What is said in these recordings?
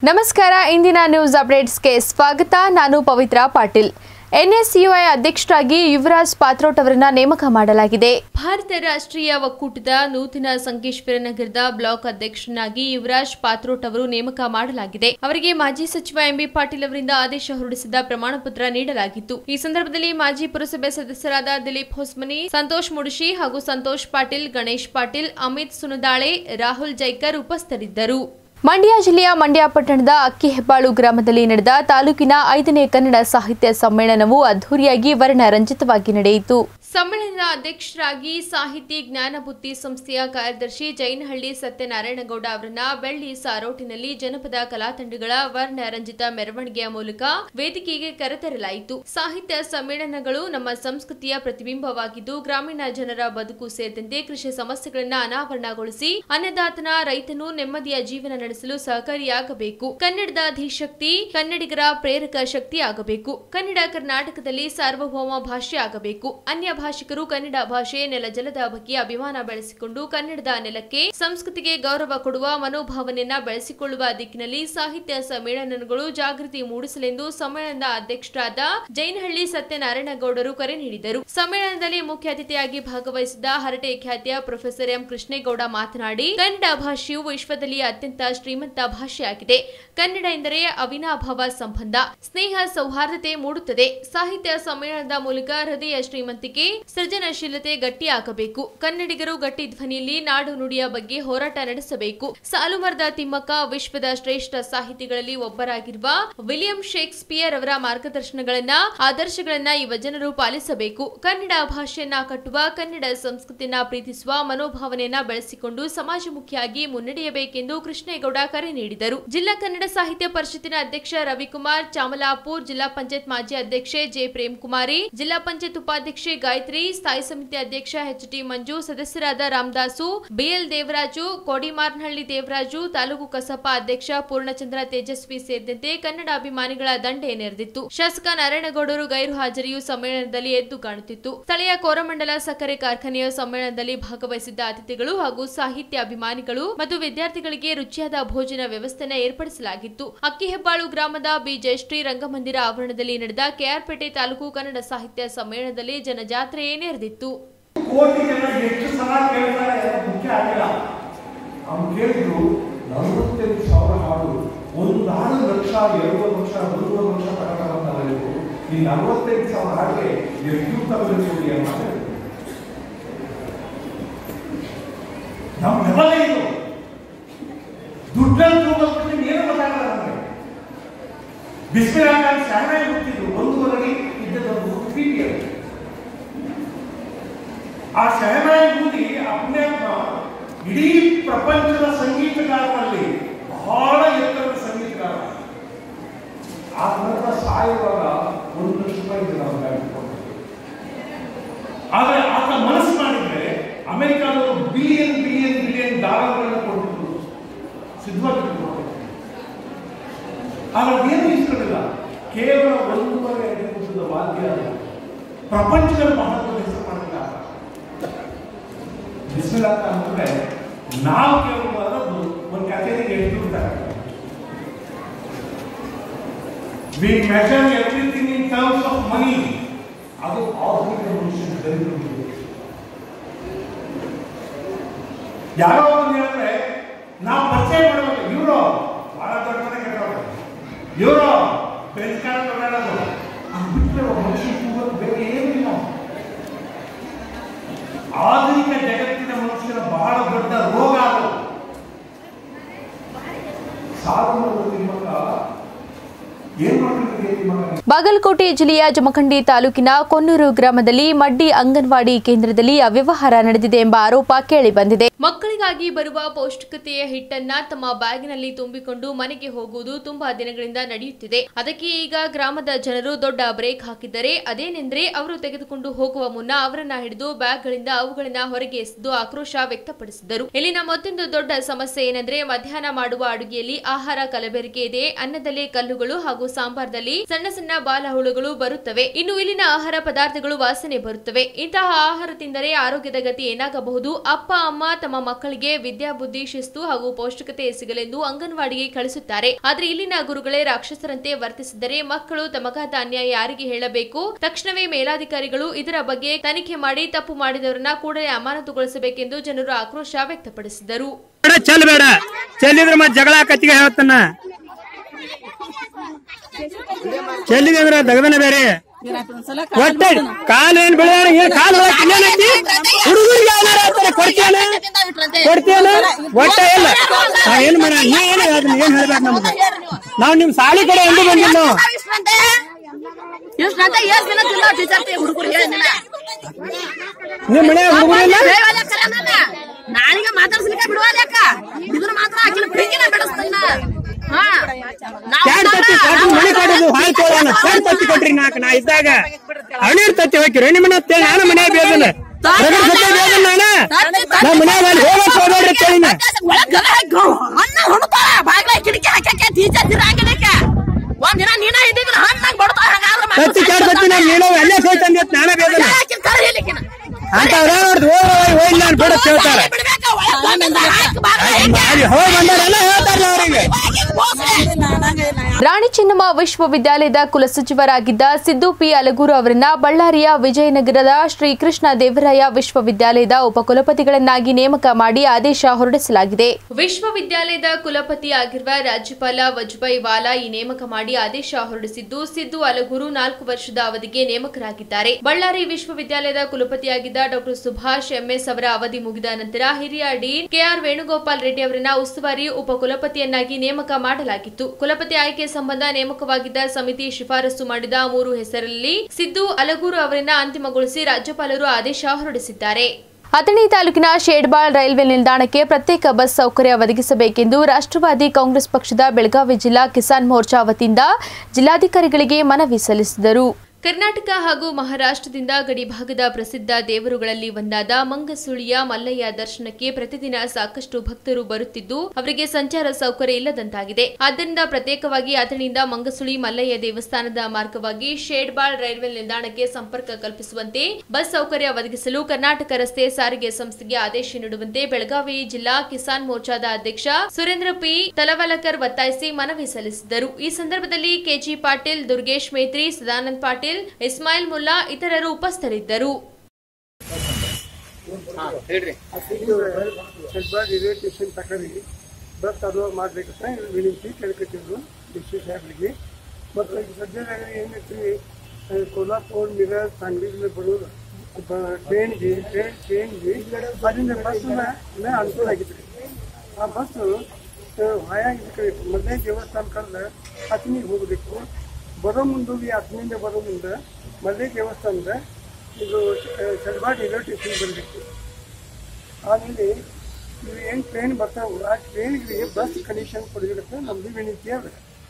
ನಮಸ್ಕಾರ ಇಂದಿನ ನ್ಯೂಸ್ ಅಪ್ಡೇಟ್ಸ್ಗೆ ಸ್ವಾಗತ ನಾನು ಪವಿತ್ರ ಪಾಟೀಲ್ ಎನ್ಎಸ್ಯುಐ ಅಧ್ಯಕ್ಷರಾಗಿ ಯುವರಾಜ್ ಪಾತ್ರೋಟ್ ಅವರನ್ನ ನೇಮಕ ಮಾಡಲಾಗಿದೆ ಭಾರತ ರಾಷ್ಟ್ರೀಯ ಒಕ್ಕೂಟದ ನೂತನ ಸಂಕೇಶ್ವರ ನಗರದ ಬ್ಲಾಕ್ ಅಧ್ಯಕ್ಷನಾಗಿ ಯುವರಾಜ್ ಪಾತ್ರೋಟ್ ಅವರು ನೇಮಕ ಮಾಡಲಾಗಿದೆ ಅವರಿಗೆ ಮಾಜಿ ಸಚಿವ ಎಂಬಿ ಪಾಟೀಲ್ ಅವರಿಂದ ಆದೇಶ ಹೊರಡಿಸಿದ ಪ್ರಮಾಣ ಪತ್ರ ನೀಡಲಾಗಿತ್ತು ಈ ಸಂದರ್ಭದಲ್ಲಿ ಮಾಜಿ ಪುರಸಭೆ ಸದಸ್ಯರಾದ ದಿಲೀಪ್ ಹೊಸ್ಮನಿ ಸಂತೋಷ್ ಮುಡುಶಿ ಹಾಗೂ ಸಂತೋಷ್ ಪಾಟೀಲ್ ಗಣೇಶ್ ಪಾಟೀಲ್ ಅಮಿತ್ ಸುನದಾಳೆ ರಾಹುಲ್ ಜೈಕರ್ ಉಪಸ್ಥಿತರಿದ್ದರು ಮಂಡ್ಯ ಜಿಲ್ಲೆಯ ಮಂಡ್ಯ ಪಟ್ಟಣದ ಅಕ್ಕಿಹೆಬ್ಬಾಳು ಗ್ರಾಮದಲ್ಲಿ ನಡೆದ ತಾಲೂಕಿನ ಐದನೇ ಕನ್ನಡ ಸಾಹಿತ್ಯ ಸಮ್ಮೇಳನವು ಅದ್ದೂರಿಯಾಗಿ ವರ್ಣರಂಜಿತವಾಗಿ ನಡೆಯಿತು ಸಮ್ಮೇಳನದ ಅಧ್ಯಕ್ಷರಾಗಿ ಸಾಹಿತಿ ಜ್ಞಾನಬುದ್ಧಿ ಸಂಸ್ಥೆಯ ಕಾರ್ಯದರ್ಶಿ ಜೈನಹಳ್ಳಿ ಸತ್ಯನಾರಾಯಣಗೌಡ ಅವರನ್ನ ಬೆಳ್ಳಿ ಸಾರೋಟಿನಲ್ಲಿ ಜನಪದ ಕಲಾತಂಡಗಳ ವರ್ಣರಂಜಿತ ಮೆರವಣಿಗೆಯ ಮೂಲಕ ವೇದಿಕೆಗೆ ಕರೆತರಲಾಯಿತು ಸಾಹಿತ್ಯ ಸಮ್ಮೇಳನಗಳು ನಮ್ಮ ಸಂಸ್ಕೃತಿಯ ಪ್ರತಿಬಿಂಬವಾಗಿದ್ದು ಗ್ರಾಮೀಣ ಜನರ ಬದುಕು ಸೇರಿದಂತೆ ಕೃಷಿ ಸಮಸ್ಯೆಗಳನ್ನು ಅನಾವರಣಗೊಳಿಸಿ ಅನ್ನದಾತನ ರೈತನು ನೆಮ್ಮದಿಯ ಜೀವನ ನಡೆಸಲು ಸಹಕಾರಿಯಾಗಬೇಕು ಕನ್ನಡದ ಧೀಶಕ್ತಿ ಕನ್ನಡಿಗರ ಪ್ರೇರಕ ಶಕ್ತಿ ಆಗಬೇಕು ಕನ್ನಡ ಕರ್ನಾಟಕದಲ್ಲಿ ಸಾರ್ವಭೌಮ ಭಾಷೆ ಆಗಬೇಕು ಅನ್ಯ ಭಾಷಿಕರು ಕನ್ನಡ ಭಾಷೆ ನೆಲ ಜಲದ ಬಗ್ಗೆ ಅಭಿಮಾನ ಬೆಳೆಸಿಕೊಂಡು ಕನ್ನಡದ ನೆಲಕ್ಕೆ ಸಂಸ್ಕೃತಿಗೆ ಗೌರವ ಕೊಡುವ ಮನೋಭಾವನೆಯನ್ನ ಬೆಳೆಸಿಕೊಳ್ಳುವ ದಿಕ್ಕಿನಲ್ಲಿ ಸಾಹಿತ್ಯ ಸಮ್ಮೇಳನಗಳು ಜಾಗೃತಿ ಮೂಡಿಸಲೆಂದು ಸಮ್ಮೇಳನದ ಅಧ್ಯಕ್ಷರಾದ ಜೈನಹಳ್ಳಿ ಸತ್ಯನಾರಾಯಣಗೌಡರು ಕರೆ ನೀಡಿದರು ಸಮ್ಮೇಳನದಲ್ಲಿ ಮುಖ್ಯ ಅತಿಥಿಯಾಗಿ ಭಾಗವಹಿಸಿದ ಹರಟೆ ಖ್ಯಾತಿಯ ಪ್ರೊಫೆಸರ್ ಎಂ ಕೃಷ್ಣೇಗೌಡ ಮಾತನಾಡಿ ಕನ್ನಡ ಭಾಷೆಯು ವಿಶ್ವದಲ್ಲಿ ಅತ್ಯಂತ ಶ್ರೀಮಂತ ಭಾಷೆಯಾಗಿದೆ ಕನ್ನಡ ಎಂದರೆ ಅವಿನಾಭಾವ ಸಂಬಂಧ ಸ್ನೇಹ ಸೌಹಾರ್ದತೆ ಮೂಡುತ್ತದೆ ಸಾಹಿತ್ಯ ಸಮ್ಮೇಳನದ ಮೂಲಕ ಹೃದಯ ಶ್ರೀಮಂತಿಕೆ ಸೃಜನಶೀಲತೆ ಗಟ್ಟಿಯಾಗಬೇಕು ಕನ್ನಡಿಗರು ಗಟ್ಟಿ ಧ್ವನಿಯಲ್ಲಿ ನಾಡು ನುಡಿಯ ಬಗ್ಗೆ ಹೋರಾಟ ನಡೆಸಬೇಕು ಸಾಲುಮರದ ತಿಮ್ಮಕ್ಕ ವಿಶ್ವದ ಶ್ರೇಷ್ಠ ಸಾಹಿತಿಗಳಲ್ಲಿ ಒಬ್ಬರಾಗಿರುವ ವಿಲಿಯಂ ಶೇಕ್ಸ್ಪಿಯರ್ ಅವರ ಮಾರ್ಗದರ್ಶನಗಳನ್ನ ಆದರ್ಶಗಳನ್ನ ಯುವಜನರು ಪಾಲಿಸಬೇಕು ಕನ್ನಡ ಭಾಷೆಯನ್ನ ಕಟ್ಟುವ ಕನ್ನಡ ಸಂಸ್ಕೃತಿಯನ್ನ ಪ್ರೀತಿಸುವ ಮನೋಭಾವನೆಯನ್ನ ಬೆಳೆಸಿಕೊಂಡು ಸಮಾಜಮುಖಿಯಾಗಿ ಮುನ್ನಡೆಯಬೇಕೆಂದು ಕೃಷ್ಣೇಗೌಡ ಕರೆ ನೀಡಿದರು ಜಿಲ್ಲಾ ಕನ್ನಡ ಸಾಹಿತ್ಯ ಪರಿಷತ್ತಿನ ಅಧ್ಯಕ್ಷ ರವಿಕುಮಾರ್ ಚಾಮಲಾಪುರ್ ಜಿಲ್ಲಾ ಪಂಚಾಯತ್ ಮಾಜಿ ಅಧ್ಯಕ್ಷೆ ಜೆ ಪ್ರೇಮ್ಕುಮಾರಿ ಜಿಲ್ಲಾ ಪಂಚಾಯತ್ ಉಪಾಧ್ಯಕ್ಷೆ ಗಾಯತ್ರಿ ಸ್ಥಾಯಿ ಸಮಿತಿ ಅಧ್ಯಕ್ಷ ಎಚ್ ಟಿ ಮಂಜು ಸದಸ್ಯರಾದ ರಾಮದಾಸು ಬಿಎಲ್ ದೇವರಾಜು ಕೋಡಿಮಾರ್ನಹಳ್ಳಿ ದೇವರಾಜು ತಾಲೂಕು ಕಸಪ ಅಧ್ಯಕ್ಷ ಪೂರ್ಣಚಂದ್ರ ತೇಜಸ್ವಿ ಸೇರಿದಂತೆ ಕನ್ನಡ ಅಭಿಮಾನಿಗಳ ದಂಡೆ ನೆರೆದಿತ್ತು ಶಾಸಕ ನಾರಾಯಣಗೌಡರು ಗೈರು ಹಾಜರಿಯು ಸಮ್ಮೇಳನದಲ್ಲಿ ಎದ್ದು ಕಾಣುತ್ತಿತ್ತು ಸ್ಥಳೀಯ ಕೋರಮಂಡಲ ಸಕ್ಕರೆ ಕಾರ್ಖಾನೆಯ ಸಮ್ಮೇಳನದಲ್ಲಿ ಭಾಗವಹಿಸಿದ್ದ ಅತಿಥಿಗಳು ಹಾಗೂ ಸಾಹಿತ್ಯ ಅಭಿಮಾನಿಗಳು ಮತ್ತು ವಿದ್ಯಾರ್ಥಿಗಳಿಗೆ ರುಚಿಯಾದ ಭೋಜನ ವ್ಯವಸ್ಥೆನ ಏರ್ಪಡಿಸಲಾಗಿತ್ತು ಅಕ್ಕಿಹೆಬ್ಬಾಳು ಗ್ರಾಮದ ಬಿ ಜಯಶ್ರೀ ರಂಗಮಂದಿರ ಆವರಣದಲ್ಲಿ ನಡೆದ ಕೆಆರ್ಪೇಟೆ ತಾಲೂಕು ಕನ್ನಡ ಸಾಹಿತ್ಯ ಸಮ್ಮೇಳನದಲ್ಲಿ ಜನಜಾತ್ರೆಯೇ ನೆರೆದಿತ್ತು ಕೋಟಿ ಜನ ಎಷ್ಟು ಸಲ ಕೇಳ್ತಾರೆ ಅದು ಮುಖ್ಯ ಆಗಿಲ್ಲ ಅವ್ನು ಕೇಳಿದ್ರು ನಲವತ್ತೆಂಟು ಸಾವಿರ ಹಾಡು ಒಂದು ಹಾಡು ಲಕ್ಷ ಎರಡು ಲಕ್ಷ ಮೂರು ಲಕ್ಷ ತಗೊಂಡಂತಲ್ಲ ನೀವು ಈ ನಲವತ್ತೆಂಟು ಸಾವಿರ ಹಾಡಿಗೆ ಎಷ್ಟು ತಗೊಳ್ಳಿ ಅಂತ ಹೇಳಿದ್ರು. ನಮ್ಮ ಲೆವೆಲೇ ಇದು ದುಡ್ಡಲ್ಲಿ ತಗೋಬೇಕು ಏನು ಗೊತ್ತಾಗಲ್ಲ ನಮಗೆ ಬಿಸಿಲಾಗ ಶಾಲೆ ಹುಟ್ಟಿದ್ರು ಒಂದೂವರೆಗೆ ಇದ್ದದ್ದು ಪೀಟಿಯಲ್ಲಿ ಆ ಶಹನಾಯಿ ಬೂದಿ ಆ ಪುಣ್ಯಾತ್ಮ ಇಡೀ ಪ್ರಪಂಚದ ಸಂಗೀತಗಾರರಲ್ಲಿ ಬಹಳ ಎತ್ತರದ ಸಂಗೀತಗಾರ ಆ ನಂತರ ಸಾಯುವಾಗ ಒಂದು ಲಕ್ಷ ರೂಪಾಯಿ ಜನ ಅವ್ರಿಗೆ ಕೊಡ್ತಾರೆ. ಆದ್ರೆ ಆತ ಮನಸ್ಸು ಮಾಡಿದ್ರೆ ಅಮೆರಿಕಾದವರು ಬಿಲಿಯನ್ ಬಿಲಿಯನ್ ಬಿಲಿಯನ್ ಡಾಲರ್ಗಳನ್ನ ಕೊಟ್ಟಿದ್ರು ಸಿದ್ಧವಾಗಿದ್ರು ಆದ್ರೆ ಏನು ಇಸ್ಕೊಂಡಿಲ್ಲ ಕೇವಲ ಒಂದೂವರೆ ಅಡಿ ಉದ್ದದ ವಾದ್ಯ ಅದು. ಪ್ರಪಂಚದಲ್ಲಿ ಬಹಳ ದೊಡ್ಡ ಹೆಸರು ಮಾಡಿಲ್ಲ ಬಿಸಿಲಾತ ಅಂದ್ರೆ ನಾವು ಕೇಳುವುದಾದದ್ದು ಒಂದು ಕಚೇರಿಗೆ ಎಷ್ಟು ಬಿಡ್ತಾರೆ we measure everything in terms of money ಅದು ಆಧುನಿಕ ಮನುಷ್ಯನ ದರಿದ್ರ ಯಾರೋ ಒಂದು ಹೇಳಿದ್ರೆ ನಾವು ಪರಿಚಯ ಮಾಡುವಾಗ ಯೂರೋ ಬಹಳ ದೊಡ್ಡ ಮನೆ ಕಟ್ಟೋದು ಯೂರೋ ಬೆಂಚ್ ಕಾರ್ ಓಡಾಡೋದು ಅದು ಬಿಟ್ಟರೆ ಒಬ್ಬ ಮನುಷ್ಯ ಕೂಗೋದು ಬೇರೆ ಏನಿಲ್ಲ ಆಧುನಿಕ ಜಗತ್ತಿನ ಮನುಷ್ಯನ ಬಹಳ ದೊಡ್ಡ ರೋಗ ಅದು ಸಾಧು ತಿಮ್ಮಕ್ಕ ಏನ್ ಮಾಡ್ತಿದ್ದೀರಿ ತಿಮ್ಮಕ್ಕ ಬಾಗಲಕೋಟೆ ಜಿಲ್ಲೆಯ ಜಮಖಂಡಿ ತಾಲೂಕಿನ ಕೊನ್ನೂರು ಗ್ರಾಮದಲ್ಲಿ ಮಡ್ಡಿ ಅಂಗನವಾಡಿ ಕೇಂದ್ರದಲ್ಲಿ ಅವ್ಯವಹಾರ ನಡೆದಿದೆ ಎಂಬ ಆರೋಪ ಕೇಳಿಬಂದಿದೆ ಮಕ್ಕಳಿಗಾಗಿ ಬರುವ ಪೌಷ್ಟಿಕತೆಯ ಹಿಟ್ಟನ್ನ ತಮ್ಮ ಬ್ಯಾಗ್ನಲ್ಲಿ ತುಂಬಿಕೊಂಡು ಮನೆಗೆ ಹೋಗುವುದು ತುಂಬಾ ದಿನಗಳಿಂದ ನಡೆಯುತ್ತಿದೆ ಅದಕ್ಕೆ ಈಗ ಗ್ರಾಮದ ಜನರು ದೊಡ್ಡ ಬ್ರೇಕ್ ಹಾಕಿದ್ದರೆ ಅದೇನೆಂದ್ರೆ ಅವರು ತೆಗೆದುಕೊಂಡು ಹೋಗುವ ಮುನ್ನ ಅವರನ್ನ ಹಿಡಿದು ಬ್ಯಾಗ್ಗಳಿಂದ ಅವುಗಳನ್ನ ಹೊರಗೆ ಎಸೆದು ಆಕ್ರೋಶ ವ್ಯಕ್ತಪಡಿಸಿದರು ಇಲ್ಲಿನ ಮತ್ತೊಂದು ದೊಡ್ಡ ಸಮಸ್ಯೆ ಏನಂದ್ರೆ ಮಧ್ಯಾಹ್ನ ಮಾಡುವ ಅಡುಗೆಯಲ್ಲಿ ಆಹಾರ ಕಲಬೆರಕೆ ಇದೆ ಅನ್ನದಲ್ಲಿ ಕಲ್ಲುಗಳು ಹಾಗೂ ಹಾಗೂ ಸಾಂಬಾರ್ದಲ್ಲಿ ಸಣ್ಣ ಸಣ್ಣ ಬಾಲಹುಳುಗಳು ಬರುತ್ತವೆ ಇನ್ನು ಇಲ್ಲಿನ ಆಹಾರ ಪದಾರ್ಥಗಳು ವಾಸನೆ ಬರುತ್ತವೆ ಇಂತಹ ಆಹಾರ ತಿಂದರೆ ಆರೋಗ್ಯದ ಗತಿ ಏನಾಗಬಹುದು ಅಪ್ಪ ಅಮ್ಮ ತಮ್ಮ ಮಕ್ಕಳಿಗೆ ವಿದ್ಯಾಬುದ್ಧಿ ಶಿಸ್ತು ಹಾಗೂ ಪೌಷ್ಟಿಕತೆ ಸಿಗಲೆಂದು ಅಂಗನವಾಡಿಗೆ ಕಳಿಸುತ್ತಾರೆ ಆದ್ರೆ ಇಲ್ಲಿನ ಗುರುಗಳೇ ರಾಕ್ಷಸರಂತೆ ವರ್ತಿಸಿದರೆ ಮಕ್ಕಳು ತಮಗಾದ ಅನ್ಯಾಯ ಯಾರಿಗೆ ಹೇಳಬೇಕು ತಕ್ಷಣವೇ ಮೇಲಾಧಿಕಾರಿಗಳು ಇದರ ಬಗ್ಗೆ ತನಿಖೆ ಮಾಡಿ ತಪ್ಪು ಮಾಡಿದವರನ್ನ ಕೂಡಲೇ ಅಮಾನತುಗೊಳಿಸಬೇಕೆಂದು ಜನರು ಆಕ್ರೋಶ ವ್ಯಕ್ತಪಡಿಸಿದರು ಬೇಡ ಚೆಲ್ಲಬೇಡ ಚೆಲ್ಲಿದ್ರೆ ಮತ್ತೆ ಜಗಳ ಕತ್ತಿಗೆ ಹೇಳ್ತಾನ ಚೆಲ್ಲಿದೆ ಅಂದ್ರೆ ದಗದನ ಬೇರೆ ಒಟ್ಟೆ ಕಾಲ್ ಏನ್ ಬೆಳೆಯೋಣ ಏನ್ ಕಾಲ್ ಒಳಗ್ ಇನ್ನೇನೈತಿ ಹುಡುಗರಿಗೆ ಏನಾರ ಹೇಳ್ತಾರೆ ಕೊಡ್ತೀಯನ ಕೊಡ್ತೀಯನ ಒಟ್ಟೆ ಇಲ್ಲ ನಾವ್ ಏನ್ ಮಾಡ ನೀ ಏನ್ ಹೇಳ್ತೀನಿ ಏನ್ ಹೇಳ್ಬೇಕು ನಮ್ಗೆ ನಾವ್ ನಿಮ್ ಸಾಲಿ ಕಡೆ ಎಂದು ಬಂದಿಲ್ಲ ನಾವು ಇಷ್ಟಂತ ಎಷ್ಟ್ ದಿನ ತಿಂದ ಟೀಚರ್ ಹುಡುಗರಿಗೆ ಹೇಳಿಲ್ಲ ನಿಮ್ ಮನೆ ಹುಡುಗರಿಲ್ಲ ನಾಳಿಗೆ ಮಾತಾಡ್ಸ್ಲಿಕ್ಕೆ ಬಿಡುವಾದ್ಯಾಕ ಇದನ್ನ ಮಾತ್ರ ಆಕಿನ ಪ್ರೀತಿನ ಬಿಡಿಸ್ತಾನ ಹಾ ನಾವು ಕ್ಯಾಡ್ ತತ್ತಿ ಕಾಟಿನ ಮನೆ ಕೊಡೋದು ಹಾಯ್ ತೋಳನ ಕ್ಯಾಡ್ ತತ್ತಿ ಕೊಟ್ರಿ ನಾಲ್ಕು ನಾ ಇದ್ದಾಗ ಅವನೀರ್ ತತ್ತಿ ಹೋಗಿರಿ ನಿಮ್ಮ ಮನೆ ಅಂತೇಳಿ ನಾನು ಮನೆ ಬೇದನ ರಗಡ್ ಸತ್ಯ ಬೇದನ ನಾನು ನಮ್ಮ ಮನ್ಯಾಗ ಅಲ್ಲಿ ಹೋಗಕ್ ಹೋಗ್ಬೇಡ್ರಿ ಅಂತೇಳಿನ ಅನ್ನ ಹೊಡ್ತಾಳ ಬಾಗ್ಲ ಕಿಟಕಿ ಹಾಕಕ್ಕೆ ಟೀಚರ್ ತಿರಾಂಗಣಕ್ಕೆ ಒಂದ್ ದಿನ ನೀನ ಇದ್ದಿದ್ರ ಹಣ್ಣಾಗ್ ಬಡ್ತಾಳ ಹಂಗಾದ್ರ ತತ್ತಿ ಕ್ಯಾಡ್ ತತ್ತಿ ನಾನು ನೀನು ಅಲ್ಲೇ ಸೋಯ್ತಂದಿ ಅಂತ ನಾನೇ ಬೇದನ ಕರೆ ಹೇಳಿಕಿನ ಅಂತ ಅದ ನೋಡ್ದು ಹೋಗಿ ಹೋಗಿ ನಾನು ಬಿಡಕ್ ಹೇಳ್ತಾರ ಬಿಡ್ಬೇಕ ಒಳಗ್ ಬಂದಿಂದ ಹಾಕಿ ಬಾಗ್ಲ ಅಲ್ಲಿ ಹೋಗಿ ಬಂದವರೆಲ್ಲ ಹೇಳ್ತಾರಲ್ಲ ಅವರಿಗೆ ರಾಣಿ ಚೆನ್ನಮ್ಮ ವಿಶ್ವವಿದ್ಯಾಲಯದ ಕುಲಸಚಿವರಾಗಿದ್ದ ಸಿದ್ದು ಪಿ ಅಲಗೂರು ಅವರನ್ನ ಬಳ್ಳಾರಿಯ ವಿಜಯನಗರದ ಶ್ರೀಕೃಷ್ಣ ದೇವರಾಯ ವಿಶ್ವವಿದ್ಯಾಲಯದ ಉಪಕುಲಪತಿಗಳನ್ನಾಗಿ ನೇಮಕ ಮಾಡಿ ಆದೇಶ ಹೊರಡಿಸಲಾಗಿದೆ ವಿಶ್ವವಿದ್ಯಾಲಯದ ಕುಲಪತಿ ಆಗಿರುವ ರಾಜ್ಯಪಾಲ ವಜುಭಾಯಿ ವಾಲಾ ಈ ನೇಮಕ ಮಾಡಿ ಆದೇಶ ಹೊರಡಿಸಿದ್ದು ಸಿದ್ದು ಅಲಗೂರು ನಾಲ್ಕು ವರ್ಷದ ಅವಧಿಗೆ ನೇಮಕರಾಗಿದ್ದಾರೆ ಬಳ್ಳಾರಿ ವಿಶ್ವವಿದ್ಯಾಲಯದ ಕುಲಪತಿಯಾಗಿದ್ದ ಡಾಕ್ಟರ್ ಸುಭಾಷ್ ಎಂಎಸ್ ಅವರ ಅವಧಿ ಮುಗಿದ ನಂತರ ಹಿರಿಯ ಡೀನ್ ಕೆಆರ್ ವೇಣುಗೋಪಾಲ್ ರೆಡ್ಡಿ ಅವರನ್ನ ಉಸ್ತುವಾರಿ ಉಪಕುಲಪತಿಯನ್ನಾಗಿ ನೇಮಕ ಮಾಡಲಾಗಿತ್ತು ಕುಲಪತಿ ಆಯ್ಕೆ ಸಂಬಂಧ ನೇಮಕವಾಗಿದ್ದ ಸಮಿತಿ ಶಿಫಾರಸು ಮಾಡಿದ ಮೂರು ಹೆಸರಲ್ಲಿ ಸಿದ್ದು ಅಲಗೂರು ಅವರನ್ನ ಅಂತಿಮಗೊಳಿಸಿ ರಾಜ್ಯಪಾಲರು ಆದೇಶ ಹೊರಡಿಸಿದ್ದಾರೆ ಅಥಣಿ ತಾಲೂಕಿನ ಶೇಡ್ಬಾಳ್ ರೈಲ್ವೆ ನಿಲ್ದಾಣಕ್ಕೆ ಪ್ರತ್ಯೇಕ ಬಸ್ ಸೌಕರ್ಯ ಒದಗಿಸಬೇಕೆಂದು ರಾಷ್ಟ್ರವಾದಿ ಕಾಂಗ್ರೆಸ್ ಪಕ್ಷದ ಬೆಳಗಾವಿ ಜಿಲ್ಲಾ ಕಿಸಾನ್ ಮೋರ್ಚಾ ವತಿಯಿಂದ ಜಿಲ್ಲಾಧಿಕಾರಿಗಳಿಗೆ ಮನವಿ ಸಲ್ಲಿಸಿದರು ಕರ್ನಾಟಕ ಹಾಗೂ ಮಹಾರಾಷ್ಟ್ರದಿಂದ ಗಡಿಭಾಗದ ಪ್ರಸಿದ್ಧ ದೇವರುಗಳಲ್ಲಿ ಒಂದಾದ ಮಂಗಸುಳಿಯ ಮಲ್ಲಯ್ಯ ದರ್ಶನಕ್ಕೆ ಪ್ರತಿದಿನ ಸಾಕಷ್ಟು ಭಕ್ತರು ಬರುತ್ತಿದ್ದು ಅವರಿಗೆ ಸಂಚಾರ ಸೌಕರ್ಯ ಇಲ್ಲದಂತಾಗಿದೆ ಆದ್ದರಿಂದ ಪ್ರತ್ಯೇಕವಾಗಿ ಅಥಣಿಯಿಂದ ಮಂಗಸುಳಿ ಮಲ್ಲಯ್ಯ ದೇವಸ್ಥಾನದ ಮಾರ್ಗವಾಗಿ ಶೇಡ್ಬಾಳ್ ರೈಲ್ವೆ ನಿಲ್ದಾಣಕ್ಕೆ ಸಂಪರ್ಕ ಕಲ್ಪಿಸುವಂತೆ ಬಸ್ ಸೌಕರ್ಯ ಒದಗಿಸಲು ಕರ್ನಾಟಕ ರಸ್ತೆ ಸಾರಿಗೆ ಸಂಸ್ಥೆಗೆ ಆದೇಶ ನೀಡುವಂತೆ ಬೆಳಗಾವಿ ಜಿಲ್ಲಾ ಕಿಸಾನ್ ಮೋರ್ಚಾದ ಅಧ್ಯಕ್ಷ ಸುರೇಂದ್ರ ಪಿ ತಲವಲಕರ್ ಒತ್ತಾಯಿಸಿ ಮನವಿ ಸಲ್ಲಿಸಿದರು ಈ ಸಂದರ್ಭದಲ್ಲಿ ಕೆಜಿ ಪಾಟೀಲ್ ದುರ್ಗೇಶ್ ಮೇತ್ರಿ ಸದಾನಂದ್ ಪಾಟೀಲ್ ಇಸ್ಮಾಯಿಲ್ ಮುಲ್ಲಾ ಇತರರು ಉಪಸ್ಥಿತರಿದ್ದರು ಸ್ವಲ್ಪ ರೈಲ್ವೆ ಸ್ಟೇಷನ್ ತಕರಿ ಬಸ್ ಅದು ಮಾಡ್ಬೇಕಂತ ವಿನಂತಿ ಕೇಳ್ಕೊತಿದ್ರು ಡಿಸ್ಟ್ರಿಕ್ಟ್ ಸಾಹೇಬ್ರಿಗೆ ಮತ್ತು ಈಗ ಸದ್ಯದಾಗ ಏನೈತಿ ಕೋಲ್ಹಾಪುರ ಮಿರರ್ ಸಾಂಗ್ಲಿಗೆ ಬರೋದು ಟ್ರೈನ್ಗೆ ಟ್ರೈನ್ ಟ್ರೈನ್ಗೆ ಅದರಿಂದ ಬಸ್ನ ಅನುಕೂಲ ಆಗಿತ್ತು ಆ ಬಸ್ಸು ಹಾಯ ಇದಕ್ಕೆ ಮೊದಲನೇ ದೇವಸ್ಥಾನ ಕಳೆದ ಹತ್ತನಿಗೆ ಹೋಗಬೇಕು ಬರೋ ಮುಂದೋಗಿ ಹತ್ತನಿಂದ ಬರೋ ಮುಂದೆ ಮೊದಲನೇ ದೇವಸ್ಥಾನದ ಇದು ಶಲ್ಬಾಟ್ ರೈಲ್ವೆ ಸ್ಟೇಷನ್ ಬರಬೇಕು ಆಮೇಲೆ ಇವು ಏನು ಟ್ರೈನ್ ಬರ್ತಾವೆ ಆ ಟ್ರೈನ್ಗಳಿಗೆ ಬಸ್ ಕಂಡೀಷನ್ ಕೊಡಬೇಕಂತ ನಮ್ದು ವಿನಂತಿ ಅದ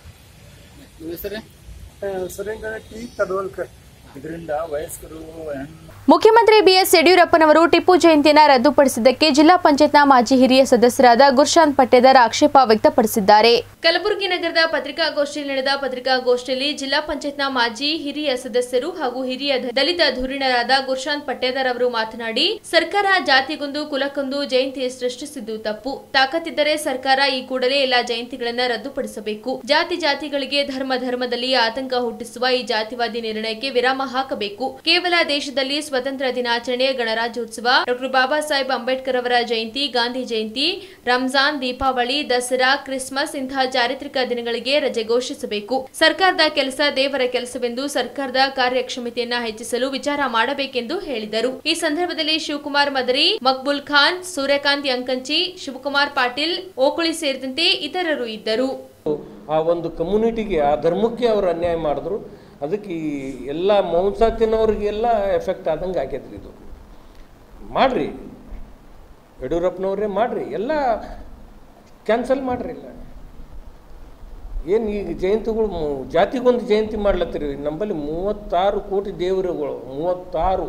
ಆ, ಸುರೇಂದ್ರ ಟಿ ತಡವಲ್ಕರ್ ಇದರಿಂದ ವಯಸ್ಕರು ಹೆಣ್ಣು ಮುಖ್ಯಮಂತ್ರಿ ಬಿಎಸ್ ಯಡಿಯೂರಪ್ಪನವರು ಟಿಪ್ಪು ಜಯಂತಿಯನ್ನು ರದ್ದುಪಡಿಸಿದ್ದಕ್ಕೆ ಜಿಲ್ಲಾ ಪಂಚಾಯತ್ನ ಮಾಜಿ ಹಿರಿಯ ಸದಸ್ಯರಾದ ಗುರ್ಶಾಂತ್ ಪಟ್ಟೇದಾರ್ ಆಕ್ಷೇಪ ವ್ಯಕ್ತಪಡಿಸಿದ್ದಾರೆ ಕಲಬುರಗಿ ನಗರದ ಪತ್ರಿಕಾಗೋಷ್ಠಿಯಲ್ಲಿ ನಡೆದ ಪತ್ರಿಕಾಗೋಷ್ಠಿಯಲ್ಲಿ ಜಿಲ್ಲಾ ಪಂಚಾಯತ್ನ ಮಾಜಿ ಹಿರಿಯ ಸದಸ್ಯರು ಹಾಗೂ ಹಿರಿಯ ದಲಿತ ಧುರೀಣರಾದ ಗುರ್ಶಾಂತ್ ಪಟ್ಟೇದಾರ್ ಅವರು ಮಾತನಾಡಿ ಸರ್ಕಾರ ಜಾತಿಗೊಂದು ಕುಲಕ್ಕೊಂದು ಜಯಂತಿ ಸೃಷ್ಟಿಸಿದ್ದು ತಪ್ಪು ತಾಕತ್ತಿದ್ದರೆ ಸರ್ಕಾರ ಈ ಕೂಡಲೇ ಎಲ್ಲಾ ಜಯಂತಿಗಳನ್ನ ರದ್ದುಪಡಿಸಬೇಕು ಜಾತಿ ಜಾತಿಗಳಿಗೆ ಧರ್ಮ ಧರ್ಮದಲ್ಲಿ ಆತಂಕ ಹುಟ್ಟಿಸುವ ಈ ಜಾತಿವಾದಿ ನಿರ್ಣಯಕ್ಕೆ ವಿರಾಮ ಹಾಕಬೇಕು ಕೇವಲ ದೇಶದಲ್ಲಿ ಸ್ವತಂತ್ರ ದಿನಾಚರಣೆ ಗಣರಾಜ್ಯೋತ್ಸವ ಡಾಕ್ಟರ್ ಬಾಬಾ ಸಾಹೇಬ್ ಅಂಬೇಡ್ಕರ್ ಅವರ ಜಯಂತಿ ಗಾಂಧಿ ಜಯಂತಿ ರಂಜಾನ್ ದೀಪಾವಳಿ ದಸರಾ ಕ್ರಿಸ್ಮಸ್ ಇಂತಹ ಚಾರಿತ್ರಿಕ ದಿನಗಳಿಗೆ ರಜೆ ಘೋಷಿಸಬೇಕು ಸರ್ಕಾರದ ಕೆಲಸ ದೇವರ ಕೆಲಸವೆಂದು ಸರ್ಕಾರದ ಕಾರ್ಯಕ್ಷಮತೆಯನ್ನ ಹೆಚ್ಚಿಸಲು ವಿಚಾರ ಮಾಡಬೇಕೆಂದು ಹೇಳಿದರು ಈ ಸಂದರ್ಭದಲ್ಲಿ ಶಿವಕುಮಾರ್ ಮದರಿ ಮಕ್ಬುಲ್ ಖಾನ್ ಸೂರ್ಯಕಾಂತ್ ಯಂಕಂಚಿ ಶಿವಕುಮಾರ್ ಪಾಟೀಲ್ ಓಕುಳಿ ಸೇರಿದಂತೆ ಇತರರು ಇದ್ದರು ಆ ಒಂದು ಕಮ್ಯುನಿಟಿಗೆ ಆ ಧರ್ಮಕ್ಕೆ ಅವರು ಅನ್ಯಾಯ ಮಾಡಿದ್ರು ಅದಕ್ಕೆ ಈ ಎಲ್ಲ ಮಾಂಸ ತಿನ್ನೋರಿಗೆಲ್ಲ ಎಫೆಕ್ಟ್ ಆದಂಗೆ ಆಗೈತ್ರಿ ಇದು ಮಾಡ್ರಿ ಯಡಿಯೂರಪ್ಪನವರೇ ಮಾಡ್ರಿ ಎಲ್ಲ ಕ್ಯಾನ್ಸಲ್ ಮಾಡ್ರಿ ಇಲ್ಲ ಏನು ಈಗ ಜಯಂತಿಗಳು ಮು- ಜಾತಿಗೊಂದು ಜಯಂತಿ ಮಾಡ್ಲತ್ತೀರಿ ನಮ್ಮಲ್ಲಿ ಮೂವತ್ತಾರು ಕೋಟಿ ದೇವರುಗಳು ಮೂವತ್ತಾರು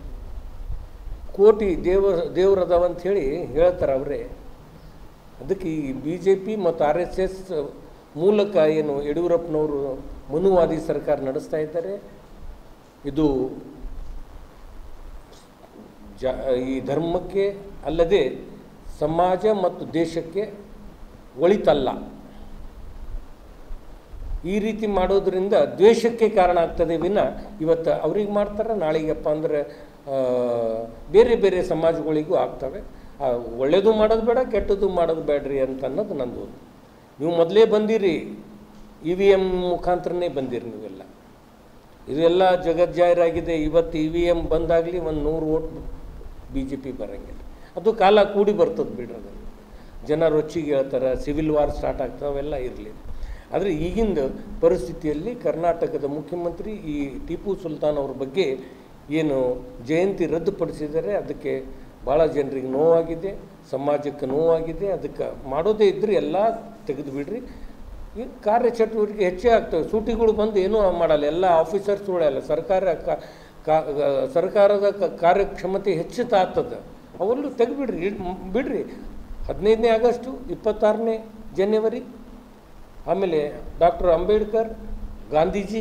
ಕೋಟಿ ದೇವ ದೇವ್ರದಾವ ಅಂತ ಹೇಳಿ ಹೇಳ್ತಾರೆ ಅವರೇ ಅದಕ್ಕೆ ಈ ಬಿ ಜೆ ಪಿ ಮತ್ತು ಆರ್ ಎಸ್ ಎಸ್ ಮೂಲಕ ಏನು ಯಡಿಯೂರಪ್ಪನವರು ಮನುವಾದಿ ಸರ್ಕಾರ ನಡೆಸ್ತಾ ಇದ್ದಾರೆ ಇದು ಜ ಈ ಧರ್ಮಕ್ಕೆ ಅಲ್ಲದೆ ಸಮಾಜ ಮತ್ತು ದೇಶಕ್ಕೆ ಒಳಿತಲ್ಲ ಈ ರೀತಿ ಮಾಡೋದ್ರಿಂದ ದ್ವೇಷಕ್ಕೆ ಕಾರಣ ಆಗ್ತದೆ ವಿನ ಇವತ್ತು ಅವ್ರಿಗೆ ಮಾಡ್ತಾರೆ ನಾಳೆಗಪ್ಪ ಅಂದರೆ ಬೇರೆ ಬೇರೆ ಸಮಾಜಗಳಿಗೂ ಆಗ್ತವೆ ಆ, ಒಳ್ಳೇದು ಮಾಡೋದು ಬೇಡ ಕೆಟ್ಟದ್ದು ಮಾಡೋದು ಬೇಡ್ರಿ ಅಂತ ಅನ್ನೋದು ನಂದು ನೀವು ಮೊದಲೇ ಬಂದಿರಿ ಇ ವಿ ಎಮ್ ಮುಖಾಂತರನೇ ಬಂದಿರಿ ನೀವೆಲ್ಲ ಇದೆಲ್ಲ ಜಗಜ್ಜಾಹೀರಾಗಿದೆ ಇವತ್ತು ಇ ವಿ ಎಮ್ ಬಂದಾಗಲಿ ಒಂದು ನೂರು ಓಟ್ ಬಿ ಜೆ ಪಿ ಬರೋಂಗಿಲ್ಲ ಅದು ಕಾಲ ಕೂಡಿ ಬರ್ತದೆ ಬಿಡ್ರಿ ಅದನ್ನು ಜನ ರೊಚ್ಚಿಗೆ ಹೇಳ್ತಾರೆ ಸಿವಿಲ್ ವಾರ್ ಸ್ಟಾರ್ಟ್ ಆಗ್ತವೆ ಅವೆಲ್ಲ ಇರಲಿ ಆದರೆ ಈಗಿನ ಪರಿಸ್ಥಿತಿಯಲ್ಲಿ ಕರ್ನಾಟಕದ ಮುಖ್ಯಮಂತ್ರಿ ಈ ಟಿಪ್ಪು ಸುಲ್ತಾನ್ ಅವ್ರ ಬಗ್ಗೆ ಏನು ಜಯಂತಿ ರದ್ದುಪಡಿಸಿದ್ದಾರೆ ಅದಕ್ಕೆ ಭಾಳ ಜನರಿಗೆ ನೋವಾಗಿದೆ ಸಮಾಜಕ್ಕೆ ನೋವಾಗಿದೆ ಅದಕ್ಕೆ ಮಾಡೋದೇ ಇದ್ದರೆ ಎಲ್ಲ ತೆಗೆದು ಬಿಡ್ರಿ ಈ ಕಾರ್ಯಚಟುವಟಿಕೆ ಹೆಚ್ಚೇ ಆಗ್ತವೆ ಸೂಟಿಗಳು ಬಂದು ಏನೂ ಮಾಡಲ್ಲ ಎಲ್ಲ ಆಫೀಸರ್ಸ್ಗಳೆಲ್ಲ ಸರ್ಕಾರ ಕ- ಕಾ- ಸರ್ಕಾರದ ಕ- ಕಾರ್ಯಕ್ಷಮತೆ ಹೆಚ್ಚುತ್ತಾ ಆಗ್ತದೆ ಅವೆಲ್ಲೂ ತೆಗೆದುಬಿಡ್ರಿ ಇಡ್ ಬಿಡ್ರಿ ಹದಿನೈದನೇ ಆಗಸ್ಟು ಇಪ್ಪತ್ತಾರನೇ ಜನವರಿ ಆಮೇಲೆ ಡಾಕ್ಟರ್ ಅಂಬೇಡ್ಕರ್ ಗಾಂಧೀಜಿ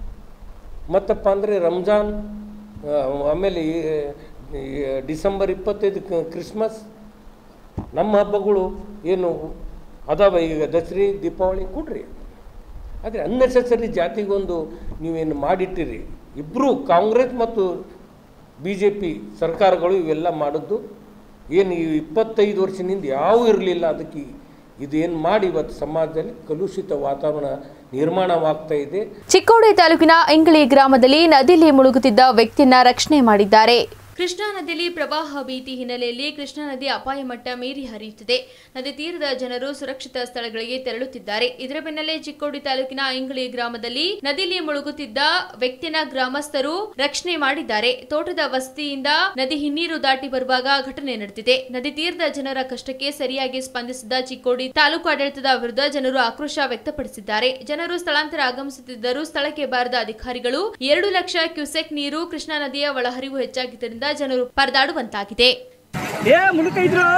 ಮತ್ತಪ್ಪ ಅಂದರೆ ರಂಜಾನ್ ಆ, ಆಮೇಲೆ ಈ- ಈ ಡಿಸೆಂಬರ್ ಇಪ್ಪತ್ತೈದು ಕ್ರಿಸ್ಮಸ್ ನಮ್ಮ ಹಬ್ಬಗಳು ಏನು ಅದಾವ ಈಗ ದಸರಿ ದೀಪಾವಳಿ ಕೊಡ್ರಿ ಆದರೆ ಅನ್ನೆಸೆಸರಿ ಜಾತಿಗೊಂದು ನೀವೇನು ಮಾಡಿಟ್ಟಿರಿ ಇಬ್ಬರು ಕಾಂಗ್ರೆಸ್ ಮತ್ತು ಬಿ ಜೆ ಪಿ ಸರ್ಕಾರಗಳು ಇವೆಲ್ಲ ಮಾಡಿದ್ದು ಏನು ಈ ಇಪ್ಪತ್ತೈದು ವರ್ಷದಿಂದ ಯಾವ ಇರಲಿಲ್ಲ ಅದಕ್ಕೆ ಇದೇನು ಮಾಡಿ ಇವತ್ತು ಸಮಾಜದಲ್ಲಿ ಕಲುಷಿತ ವಾತಾವರಣ ನಿರ್ಮಾಣವಾಗ್ತಾ ಇದೆ ಚಿಕ್ಕೋಡಿ ತಾಲೂಕಿನ ಇಂಗಳಿ ಗ್ರಾಮದಲ್ಲಿ ನದಿಯಲ್ಲಿ ಮುಳುಗುತ್ತಿದ್ದ ವ್ಯಕ್ತಿಯನ್ನ ರಕ್ಷಣೆ ಮಾಡಿದ್ದಾರೆ ಕೃಷ್ಣಾ ನದಿಯಲ್ಲಿ ಪ್ರವಾಹ ಭೀತಿ ಹಿನ್ನೆಲೆಯಲ್ಲಿ ಕೃಷ್ಣಾ ನದಿ ಅಪಾಯ ಮಟ್ಟ ಮೀರಿ ಹರಿಯುತ್ತಿದೆ ನದಿ ತೀರದ ಜನರು ಸುರಕ್ಷಿತ ಸ್ಥಳಗಳಿಗೆ ತೆರಳುತ್ತಿದ್ದಾರೆ ಇದರ ಬೆನ್ನಲ್ಲೇ ಚಿಕ್ಕೋಡಿ ತಾಲೂಕಿನ ಐಂಗಳಿ ಗ್ರಾಮದಲ್ಲಿ ನದಿಯಲ್ಲಿ ಮುಳುಗುತ್ತಿದ್ದ ವ್ಯಕ್ತಿಯನ್ನ ಗ್ರಾಮಸ್ಥರು ರಕ್ಷಣೆ ಮಾಡಿದ್ದಾರೆ ತೋಟದ ವಸತಿಯಿಂದ ನದಿ ಹಿನ್ನೀರು ದಾಟಿ ಬರುವಾಗ ಘಟನೆ ನಡೆದಿದೆ ನದಿ ತೀರದ ಜನರ ಕಷ್ಟಕ್ಕೆ ಸರಿಯಾಗಿ ಸ್ಪಂದಿಸಿದ ಚಿಕ್ಕೋಡಿ ತಾಲೂಕು ಆಡಳಿತದ ವಿರುದ್ಧ ಜನರು ಆಕ್ರೋಶ ವ್ಯಕ್ತಪಡಿಸಿದ್ದಾರೆ ಜನರು ಸ್ಥಳಾಂತರ ಆಗಮಿಸುತ್ತಿದ್ದರೂ ಸ್ಥಳಕ್ಕೆ ಬಾರದ ಅಧಿಕಾರಿಗಳು ಎರಡು ಲಕ್ಷ ಕ್ಯೂಸೆಕ್ ನೀರು ಕೃಷ್ಣಾ ನದಿಯ ಒಳಹರಿವು ಹೆಚ್ಚಾಗಿದ್ದರಿಂದ ಜನರು ಪರದಾಡುವಂತಾಗಿದೆ ಏ ಮುಳುಕ ಇದ್ರು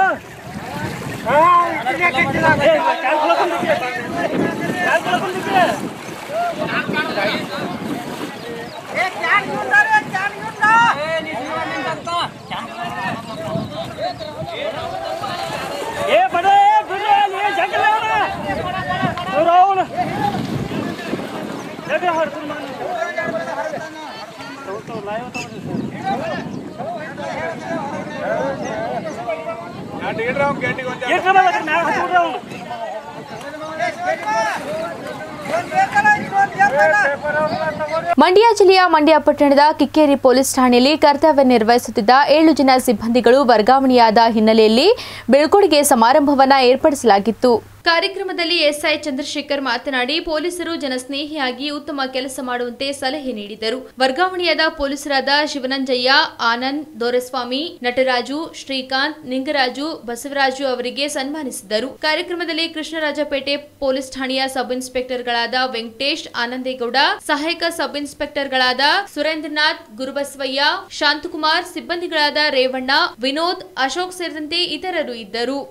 ಏ ಬಡ ಬಿಡ್ರಿ ಅಲ್ಲಿ ಜಂಗಲ ಅವ್ರು ಅವನು ಹೊಡ್ತೀನಿ ಮಂಡ್ಯ ಜಿಲ್ಲೆಯ ಮಂಡ್ಯ ಪಟ್ಟಣದ ಕಿಕ್ಕೇರಿ ಪೊಲೀಸ್ ಠಾಣೆಯಲ್ಲಿ ಕರ್ತವ್ಯ ನಿರ್ವಹಿಸುತ್ತಿದ್ದ ಏಳು ಜನ ಸಿಬ್ಬಂದಿಗಳು ವರ್ಗಾವಣೆಯಾದ ಹಿನ್ನೆಲೆಯಲ್ಲಿ ಬೀಳ್ಕೊಡುಗೆ ಸಮಾರಂಭವನ್ನ ಏರ್ಪಡಿಸಲಾಗಿತ್ತು ಕಾರ್ಯಕ್ರಮದಲ್ಲಿ ಎಸ್ಐ ಚಂದ್ರಶೇಖರ್ ಮಾತನಾಡಿ ಪೊಲೀಸರು ಜನಸ್ನೇಹಿಯಾಗಿ ಉತ್ತಮ ಕೆಲಸ ಮಾಡುವಂತೆ ಸಲಹೆ ನೀಡಿದರು ವರ್ಗಾವಣೆಯಾದ ಪೊಲೀಸರಾದ ಶಿವನಂಜಯ್ಯ ಆನಂದ್ ದೊರೆಸ್ವಾಮಿ ನಟರಾಜು ಶ್ರೀಕಾಂತ್ ನಿಂಗರಾಜು ಬಸವರಾಜು ಅವರಿಗೆ ಸನ್ಮಾನಿಸಿದರು ಕಾರ್ಯಕ್ರಮದಲ್ಲಿ ಕೃಷ್ಣರಾಜಪೇಟೆ ಪೊಲೀಸ್ ಠಾಣೆಯ ಸಬ್ ಇನ್ಸ್ಪೆಕ್ಟರ್ಗಳಾದ ವೆಂಕಟೇಶ್ ಆನಂದೇಗೌಡ ಸಹಾಯಕ ಸಬ್ ಇನ್ಸ್ಪೆಕ್ಟರ್ಗಳಾದ ಸುರೇಂದ್ರನಾಥ್ ಗುರುಬಸವಯ್ಯ ಶಾಂತಕುಮಾರ್ ಸಿಬ್ಬಂದಿಗಳಾದ ರೇವಣ್ಣ ವಿನೋದ್ ಅಶೋಕ್ ಸೇರಿದಂತೆ ಇತರರು ಇದ್ದರು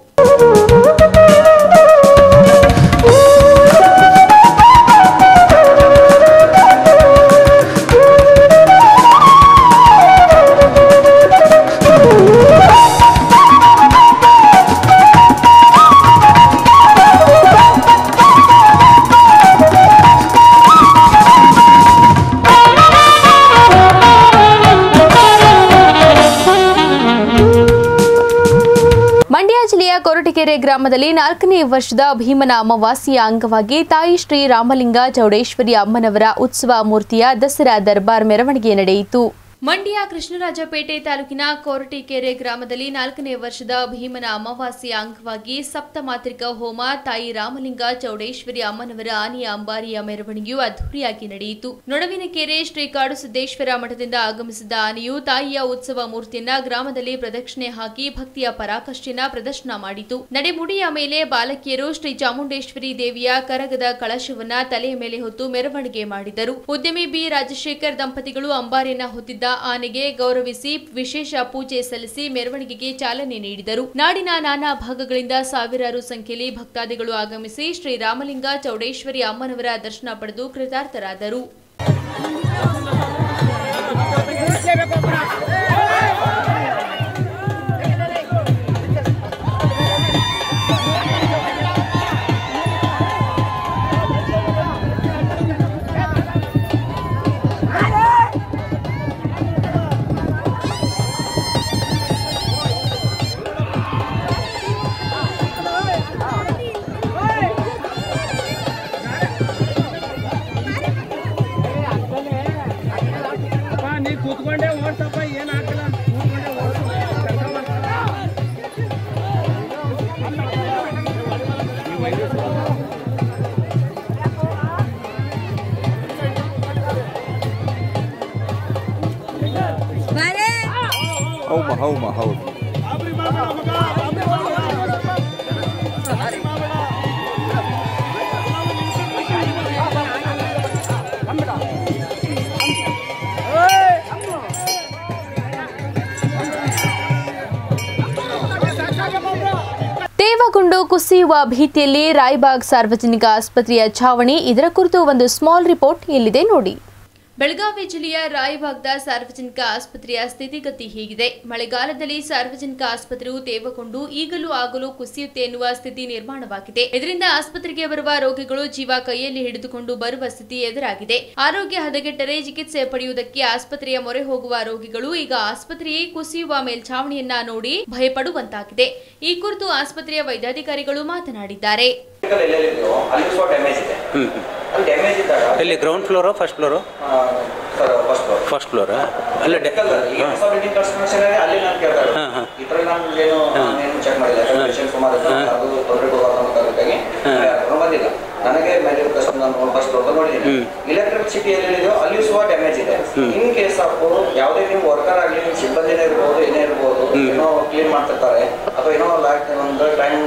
ಮಂಡ್ಯ ಜಿಲ್ಲೆಯ ಕೊರಟಗೆರೆ ಗ್ರಾಮದಲ್ಲಿ ನಾಲ್ಕನೇ ವರ್ಷದ ಭೀಮನ ಅಮಾವಾಸ್ಯೆಯ ಅಂಗವಾಗಿ ತಾಯಿ ಶ್ರೀ ರಾಮಲಿಂಗ ಚೌಡೇಶ್ವರಿ ಅಮ್ಮನವರ ಉತ್ಸವ ಮೂರ್ತಿಯ ದಸರಾ ದರ್ಬಾರ್ ಮೆರವಣಿಗೆ ನಡೆಯಿತು ಮಂಡ್ಯ ಕೃಷ್ಣರಾಜಪೇಟೆ ತಾಲೂಕಿನ ಕೊರಟಿಕೆರೆ ಗ್ರಾಮದಲ್ಲಿ ನಾಲ್ಕನೇ ವರ್ಷದ ಭೀಮನ ಅಮಾವಾಸ್ಯೆಯ ಅಂಗವಾಗಿ ಸಪ್ತಮಾತ್ರಿಕ ಹೋಮ ತಾಯಿ ರಾಮಲಿಂಗ ಚೌಡೇಶ್ವರಿ ಅಮ್ಮನವರ ಆನೆಯ ಅಂಬಾರಿಯ ಮೆರವಣಿಗೆಯು ಅದ್ದೂರಿಯಾಗಿ ನಡೆಯಿತು ನೊಡವಿನಕೆರೆ ಶ್ರೀ ಕಾಡು ಸಿದ್ದೇಶ್ವರ ಮಠದಿಂದ ಆಗಮಿಸಿದ ಆನೆಯು ತಾಯಿಯ ಉತ್ಸವ ಮೂರ್ತಿಯನ್ನ ಗ್ರಾಮದಲ್ಲಿ ಪ್ರದಕ್ಷಿಣೆ ಹಾಕಿ ಭಕ್ತಿಯ ಪರಾಕಷ್ಟಿನ ಪ್ರದರ್ಶನ ಮಾಡಿತು ನಡೆಮುಡಿಯ ಮೇಲೆ ಬಾಲಕಿಯರು ಶ್ರೀ ಚಾಮುಂಡೇಶ್ವರಿ ದೇವಿಯ ಕರಗದ ಕಳಶವನ್ನ ತಲೆಯ ಮೇಲೆ ಹೊತ್ತು ಮೆರವಣಿಗೆ ಮಾಡಿದರು ಉದ್ಯಮಿ ಬಿ ರಾಜಶೇಖರ್ ದಂಪತಿಗಳು ಅಂಬಾರಿಯನ್ನ ಹೊತ್ತಿದ್ದ ಆನೆಗೆ ಗೌರವಿಸಿ ವಿಶೇಷ ಪೂಜೆ ಸಲ್ಲಿಸಿ ಮೆರವಣಿಗೆಗೆ ಚಾಲನೆ ನೀಡಿದರು ನಾಡಿನ ನಾನಾ ಭಾಗಗಳಿಂದ ಸಾವಿರಾರು ಸಂಖ್ಯೆಯಲ್ಲಿ ಭಕ್ತಾದಿಗಳು ಆಗಮಿಸಿ ಶ್ರೀ ರಾಮಲಿಂಗ ಚೌಡೇಶ್ವರಿ ಅಮ್ಮನವರ ದರ್ಶನ ಪಡೆದು ಕೃತಾರ್ಥರಾದರು ನೀ ಕೂತ್ಕೊಂಡೆ ಓಡ್ಸಪ್ಪ ಏನ್ ಹಾಕಲ್ಲ ಕೂತ್ಕೊಂಡೆ ಹೌಮ ಹೌಮ ಹೌದು ತೇವಗುಂಡು ಕುಸಿಯುವ ಭೀತಿಯಲ್ಲಿ ರಾಯಬಾಗ್ ಸಾರ್ವಜನಿಕ ಆಸ್ಪತ್ರೆಯ ಛಾವಣಿ ಇದರ ಕುರಿತು ಒಂದು ಸ್ಮಾಲ್ ರಿಪೋರ್ಟ್ ಇಲ್ಲಿದೆ ನೋಡಿ ಬೆಳಗಾವಿ ಜಿಲ್ಲೆಯ ರಾಯಬಾಗ್ದ ಸಾರ್ವಜನಿಕ ಆಸ್ಪತ್ರೆಯ ಸ್ಥಿತಿಗತಿ ಹೀಗಿದೆ ಮಳೆಗಾಲದಲ್ಲಿ ಸಾರ್ವಜನಿಕ ಆಸ್ಪತ್ರೆಯು ತೇವಗೊಂಡು ಈಗಲೂ ಆಗಲೂ ಕುಸಿಯುತ್ತೆ ಎನ್ನುವ ಸ್ಥಿತಿ ನಿರ್ಮಾಣವಾಗಿದೆ ಇದರಿಂದ ಆಸ್ಪತ್ರೆಗೆ ಬರುವ ರೋಗಿಗಳು ಜೀವ ಕೈಯಲ್ಲಿ ಹಿಡಿದುಕೊಂಡು ಬರುವ ಸ್ಥಿತಿ ಎದುರಾಗಿದೆ ಆರೋಗ್ಯ ಹದಗೆಟ್ಟರೆ ಚಿಕಿತ್ಸೆ ಪಡೆಯುವುದಕ್ಕೆ ಆಸ್ಪತ್ರೆಯ ಮೊರೆ ಹೋಗುವ ರೋಗಿಗಳು ಈಗ ಆಸ್ಪತ್ರೆಯೇ ಕುಸಿಯುವ ಮೇಲ್ಛಾವಣಿಯನ್ನ ನೋಡಿ ಭಯಪಡುವಂತಾಗಿದೆ ಈ ಕುರಿತು ಆಸ್ಪತ್ರೆಯ ವೈದ್ಯಾಧಿಕಾರಿಗಳು ಮಾತನಾಡಿದ್ದಾರೆ ಎಲ್ಲೆಲ್ಲಿದೆಯೋ ಅಲ್ಲಿ ಸ್ವಲ್ಪ ಡ್ಯಾಮೇಜ್ ಇದೆ ಅಲ್ಲಿ ಡ್ಯಾಮೇಜ್ ಇದ್ದಾಗ ಎಲ್ಲಿ ground floor first floor sir first floor ಫಸ್ಟ್ ಫ್ಲೋರಾ ಅಲ್ಲ ಡೆ ಈಗ ಹೊಸ ಬಿಲ್ಡಿಂಗ್ ಕನ್ಸ್ಟ್ರಕ್ಷನ್ ಇದೆ ಅಲ್ಲಿ ನಾನು ಕೇಳ್ತಾ ಇರೋದು. ಹಾಂ, ಹಾಂ. ಈ ಥರ ನಾನು ಏನು ಏನು ಚೆಕ್ ಮಾಡಿಲ್ಲ ಪೇಷಂಟ್ ಸುಮಾರು ಇದ್ದಾರೆ. ಅದು ತೊಂದರೆ ಹೋಗಬಾರ್ದು ಅನ್ನೋ ಕಾರಣಕ್ಕಾಗಿ ಯಾರು ಬಂದಿಲ್ಲ ನನಗೆ ಮೇಲೆ ಕಷ್ಟ ನಾನು ಫಸ್ಟ್ ಫ್ಲೋರ್ ನೋಡಿದ್ದೀನಿ ಇಲೆಕ್ಟ್ರಿಸಿಟಿ ಎಲ್ಲಿದೆಯೋ ಅಲ್ಲಿ ಸಹ ಡ್ಯಾಮೇಜ್ ಇದೆ ಇನ್ ಕೇಸ್ ಆಫ್ ಯಾವುದೇ ನೀವು ವರ್ಕರ್ ಆಗಲಿ ನಿಮ್ಮ ಸಿಬ್ಬಂದಿನೇ ಇರ್ಬೋದು ಏನೇ ಇರ್ಬೋದು ಏನೋ ಕ್ಲೀನ್ ಮಾಡ್ತಿರ್ತಾರೆ ಅಥವಾ ಏನೋ ಲಾಕ್ ಒಂದು ಟೈಮ್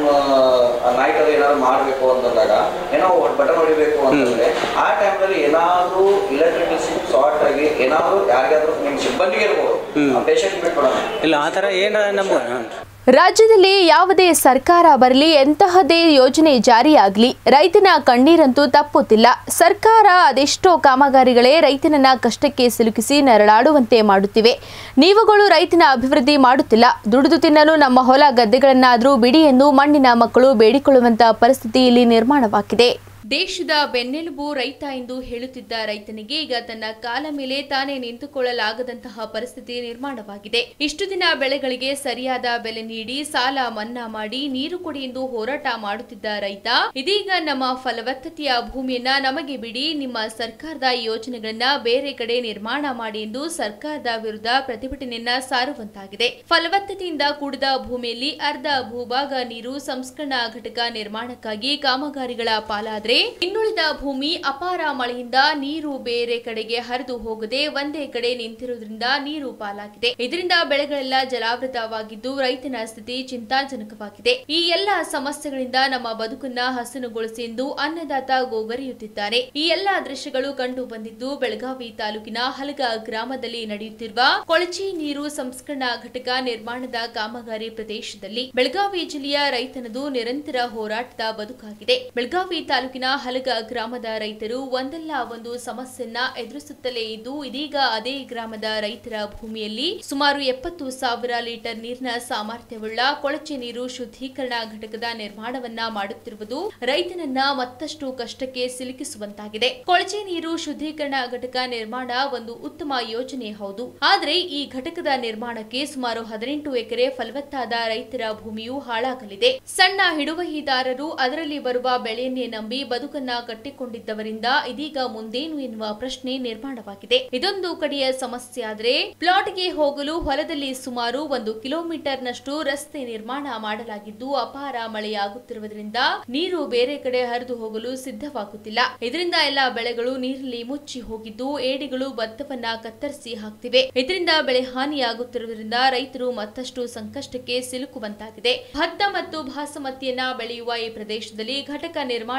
ನೈಟ್ ಅದು ಏನಾದ್ರು ಮಾಡಬೇಕು ಅಂತಂದಾಗ ಏನೋ ಬಟನ್ ಹೊಡಿಬೇಕು ಅಂತಂದ್ರೆ ಆ ಟೈಮ್ನಲ್ಲಿ ಏನಾದ್ರೂ ಇಲೆಕ್ಟ್ರಿಸಿಟಿ ಶಾರ್ಟ್ ಆಗಿ ಏನಾದ್ರೂ ಯಾರಿಗಾದ್ರೂ ನಿಮ್ಮ ಸಿಬ್ಬಂದಿಗೆ ಇರ್ಬೋದು ಪೇಷಂಟ್ ಬಿಟ್ಬಿಡೋಣ ಇಲ್ಲ ಆ ಥರ ಏನಾರ ನಮ್ಗೆ ಹಾಂ. ರಾಜ್ಯದಲ್ಲಿ ಯಾವುದೇ ಸರ್ಕಾರ ಬರಲಿ ಎಂತಹದೇ ಯೋಜನೆ ಜಾರಿಯಾಗಲಿ ರೈತನ ಕಣ್ಣೀರಂತೂ ತಪ್ಪುತ್ತಿಲ್ಲ ಸರ್ಕಾರ ಅದೆಷ್ಟೋ ಕಾಮಗಾರಿಗಳೇ ರೈತನನ್ನ ಕಷ್ಟಕ್ಕೆ ಸಿಲುಕಿಸಿ ನರಳಾಡುವಂತೆ ಮಾಡುತ್ತಿವೆ ನೀವುಗಳು ರೈತನ ಅಭಿವೃದ್ಧಿ ಮಾಡುತ್ತಿಲ್ಲ ದುಡಿದು ತಿನ್ನಲು ನಮ್ಮ ಹೊಲ ಗದ್ದೆಗಳನ್ನಾದರೂ ಬಿಡಿ ಎಂದು ಮಣ್ಣಿನ ಮಕ್ಕಳು ಬೇಡಿಕೊಳ್ಳುವಂತಹ ಪರಿಸ್ಥಿತಿ ಇಲ್ಲಿ ನಿರ್ಮಾಣವಾಗಿದೆ ದೇಶದ ಬೆನ್ನೆಲುಬು ರೈತ ಎಂದು ಹೇಳುತ್ತಿದ್ದ ರೈತನಿಗೆ ಈಗ ತನ್ನ ಕಾಲ ಮೇಲೆ ತಾನೇ ನಿಂತುಕೊಳ್ಳಲಾಗದಂತಹ ಪರಿಸ್ಥಿತಿ ನಿರ್ಮಾಣವಾಗಿದೆ ಇಷ್ಟು ದಿನ ಬೆಳೆಗಳಿಗೆ ಸರಿಯಾದ ಬೆಲೆ ನೀಡಿ ಸಾಲ ಮನ್ನಾ ಮಾಡಿ ನೀರು ಕೊಡಿ ಎಂದು ಹೋರಾಟ ಮಾಡುತ್ತಿದ್ದ ರೈತ ಇದೀಗ ನಮ್ಮ ಫಲವತ್ತತೆಯ ಭೂಮಿಯನ್ನ ನಮಗೆ ಬಿಡಿ ನಿಮ್ಮ ಸರ್ಕಾರದ ಯೋಜನೆಗಳನ್ನ ಬೇರೆ ಕಡೆ ನಿರ್ಮಾಣ ಮಾಡಿ ಎಂದು ಸರ್ಕಾರದ ವಿರುದ್ಧ ಪ್ರತಿಭಟನೆಯನ್ನ ಸಾರುವಂತಾಗಿದೆ ಫಲವತ್ತತೆಯಿಂದ ಕೂಡಿದ ಭೂಮಿಯಲ್ಲಿ ಅರ್ಧ ಭೂಭಾಗ ನೀರು ಸಂಸ್ಕರಣಾ ಘಟಕ ನಿರ್ಮಾಣಕ್ಕಾಗಿ ಕಾಮಗಾರಿಗಳ ಪಾಲಾದ್ರೆ ಇನ್ನುಳಿದ ಭೂಮಿ ಅಪಾರ ಮಳೆಯಿಂದ ನೀರು ಬೇರೆ ಕಡೆಗೆ ಹರಿದು ಹೋಗದೆ ಒಂದೇ ಕಡೆ ನಿಂತಿರುವುದರಿಂದ ನೀರು ಪಾಲಾಗಿದೆ ಇದರಿಂದ ಬೆಳೆಗಳೆಲ್ಲ ಜಲಾವೃತವಾಗಿದ್ದು ರೈತನ ಸ್ಥಿತಿ ಚಿಂತಾಜನಕವಾಗಿದೆ ಈ ಎಲ್ಲ ಸಮಸ್ಯೆಗಳಿಂದ ನಮ್ಮ ಬದುಕನ್ನ ಹಸನುಗೊಳಿಸಿ ಎಂದು ಅನ್ನದಾತ ಗೋಗರಿಯುತ್ತಿದ್ದಾರೆ ಈ ಎಲ್ಲಾ ದೃಶ್ಯಗಳು ಕಂಡು ಬಂದಿದ್ದು ಬೆಳಗಾವಿ ತಾಲೂಕಿನ ಹಲಗ ಗ್ರಾಮದಲ್ಲಿ ನಡೆಯುತ್ತಿರುವ ಕೊಳಚೆ ನೀರು ಸಂಸ್ಕರಣಾ ಘಟಕ ನಿರ್ಮಾಣದ ಕಾಮಗಾರಿ ಪ್ರದೇಶದಲ್ಲಿ ಬೆಳಗಾವಿ ಜಿಲ್ಲೆಯ ರೈತನದು ನಿರಂತರ ಹೋರಾಟದ ಬದುಕಾಗಿದೆ ಬೆಳಗಾವಿ ತಾಲೂಕಿನ ಹಲಗ ಗ್ರಾಮದ ರೈತರು ಒಂದಲ್ಲ ಒಂದು ಸಮಸ್ಯೆಯನ್ನ ಎದುರಿಸುತ್ತಲೇ ಇದ್ದು ಇದೀಗ ಅದೇ ಗ್ರಾಮದ ರೈತರ ಭೂಮಿಯಲ್ಲಿ ಸುಮಾರು ಎಪ್ಪತ್ತು ಸಾವಿರ ಲೀಟರ್ ನೀರಿನ ಸಾಮರ್ಥ್ಯವುಳ್ಳ ಕೊಳಚೆ ನೀರು ಶುದ್ಧೀಕರಣ ಘಟಕದ ನಿರ್ಮಾಣವನ್ನ ಮಾಡುತ್ತಿರುವುದು ರೈತನನ್ನ ಮತ್ತಷ್ಟು ಕಷ್ಟಕ್ಕೆ ಸಿಲುಕಿಸುವಂತಾಗಿದೆ ಕೊಳಚೆ ನೀರು ಶುದ್ಧೀಕರಣ ಘಟಕ ನಿರ್ಮಾಣ ಒಂದು ಉತ್ತಮ ಯೋಜನೆ ಹೌದು ಆದರೆ ಈ ಘಟಕದ ನಿರ್ಮಾಣಕ್ಕೆ ಸುಮಾರು ಹದಿನೆಂಟು ಎಕರೆ ಫಲವತ್ತಾದ ರೈತರ ಭೂಮಿಯು ಹಾಳಾಗಲಿದೆ ಸಣ್ಣ ಹಿಡುವಹಿದಾರರು ಅದರಲ್ಲಿ ಬರುವ ಬೆಳೆಯನ್ನೇ ನಂಬಿ ಬದುಕನ್ನ ಕಟ್ಟಿಕೊಂಡಿದ್ದವರಿಂದ ಇದೀಗ ಮುಂದೇನು ಎನ್ನುವ ಪ್ರಶ್ನೆ ನಿರ್ಮಾಣವಾಗಿದೆ ಇದೊಂದು ಕಡೆಯ ಸಮಸ್ಯೆ ಆದರೆ ಪ್ಲಾಟ್ಗೆ ಹೋಗಲು ಹೊಲದಲ್ಲಿ ಸುಮಾರು ಒಂದು ಕಿಲೋಮೀಟರ್ ನಷ್ಟು ರಸ್ತೆ ನಿರ್ಮಾಣ ಮಾಡಲಾಗಿದ್ದು ಅಪಾರ ಮಳೆಯಾಗುತ್ತಿರುವುದರಿಂದ ನೀರು ಬೇರೆ ಕಡೆ ಹರಿದು ಹೋಗಲು ಸಿದ್ಧವಾಗುತ್ತಿಲ್ಲ ಇದರಿಂದ ಎಲ್ಲಾ ಬೆಳೆಗಳು ನೀರಲ್ಲಿ ಮುಚ್ಚಿ ಹೋಗಿದ್ದು ಏಡಿಗಳು ಭತ್ತವನ್ನ ಕತ್ತರಿಸಿ ಹಾಕ್ತಿವೆ ಇದರಿಂದ ಬೆಳೆ ಹಾನಿಯಾಗುತ್ತಿರುವುದರಿಂದ ರೈತರು ಮತ್ತಷ್ಟು ಸಂಕಷ್ಟಕ್ಕೆ ಸಿಲುಕುವಂತಾಗಿದೆ ಭತ್ತ ಮತ್ತು ಬಾಸಮತಿಯನ್ನ ಬೆಳೆಯುವ ಈ ಪ್ರದೇಶದಲ್ಲಿ ಘಟಕ ನಿರ್ಮಾಣ ಮಾಡಿದ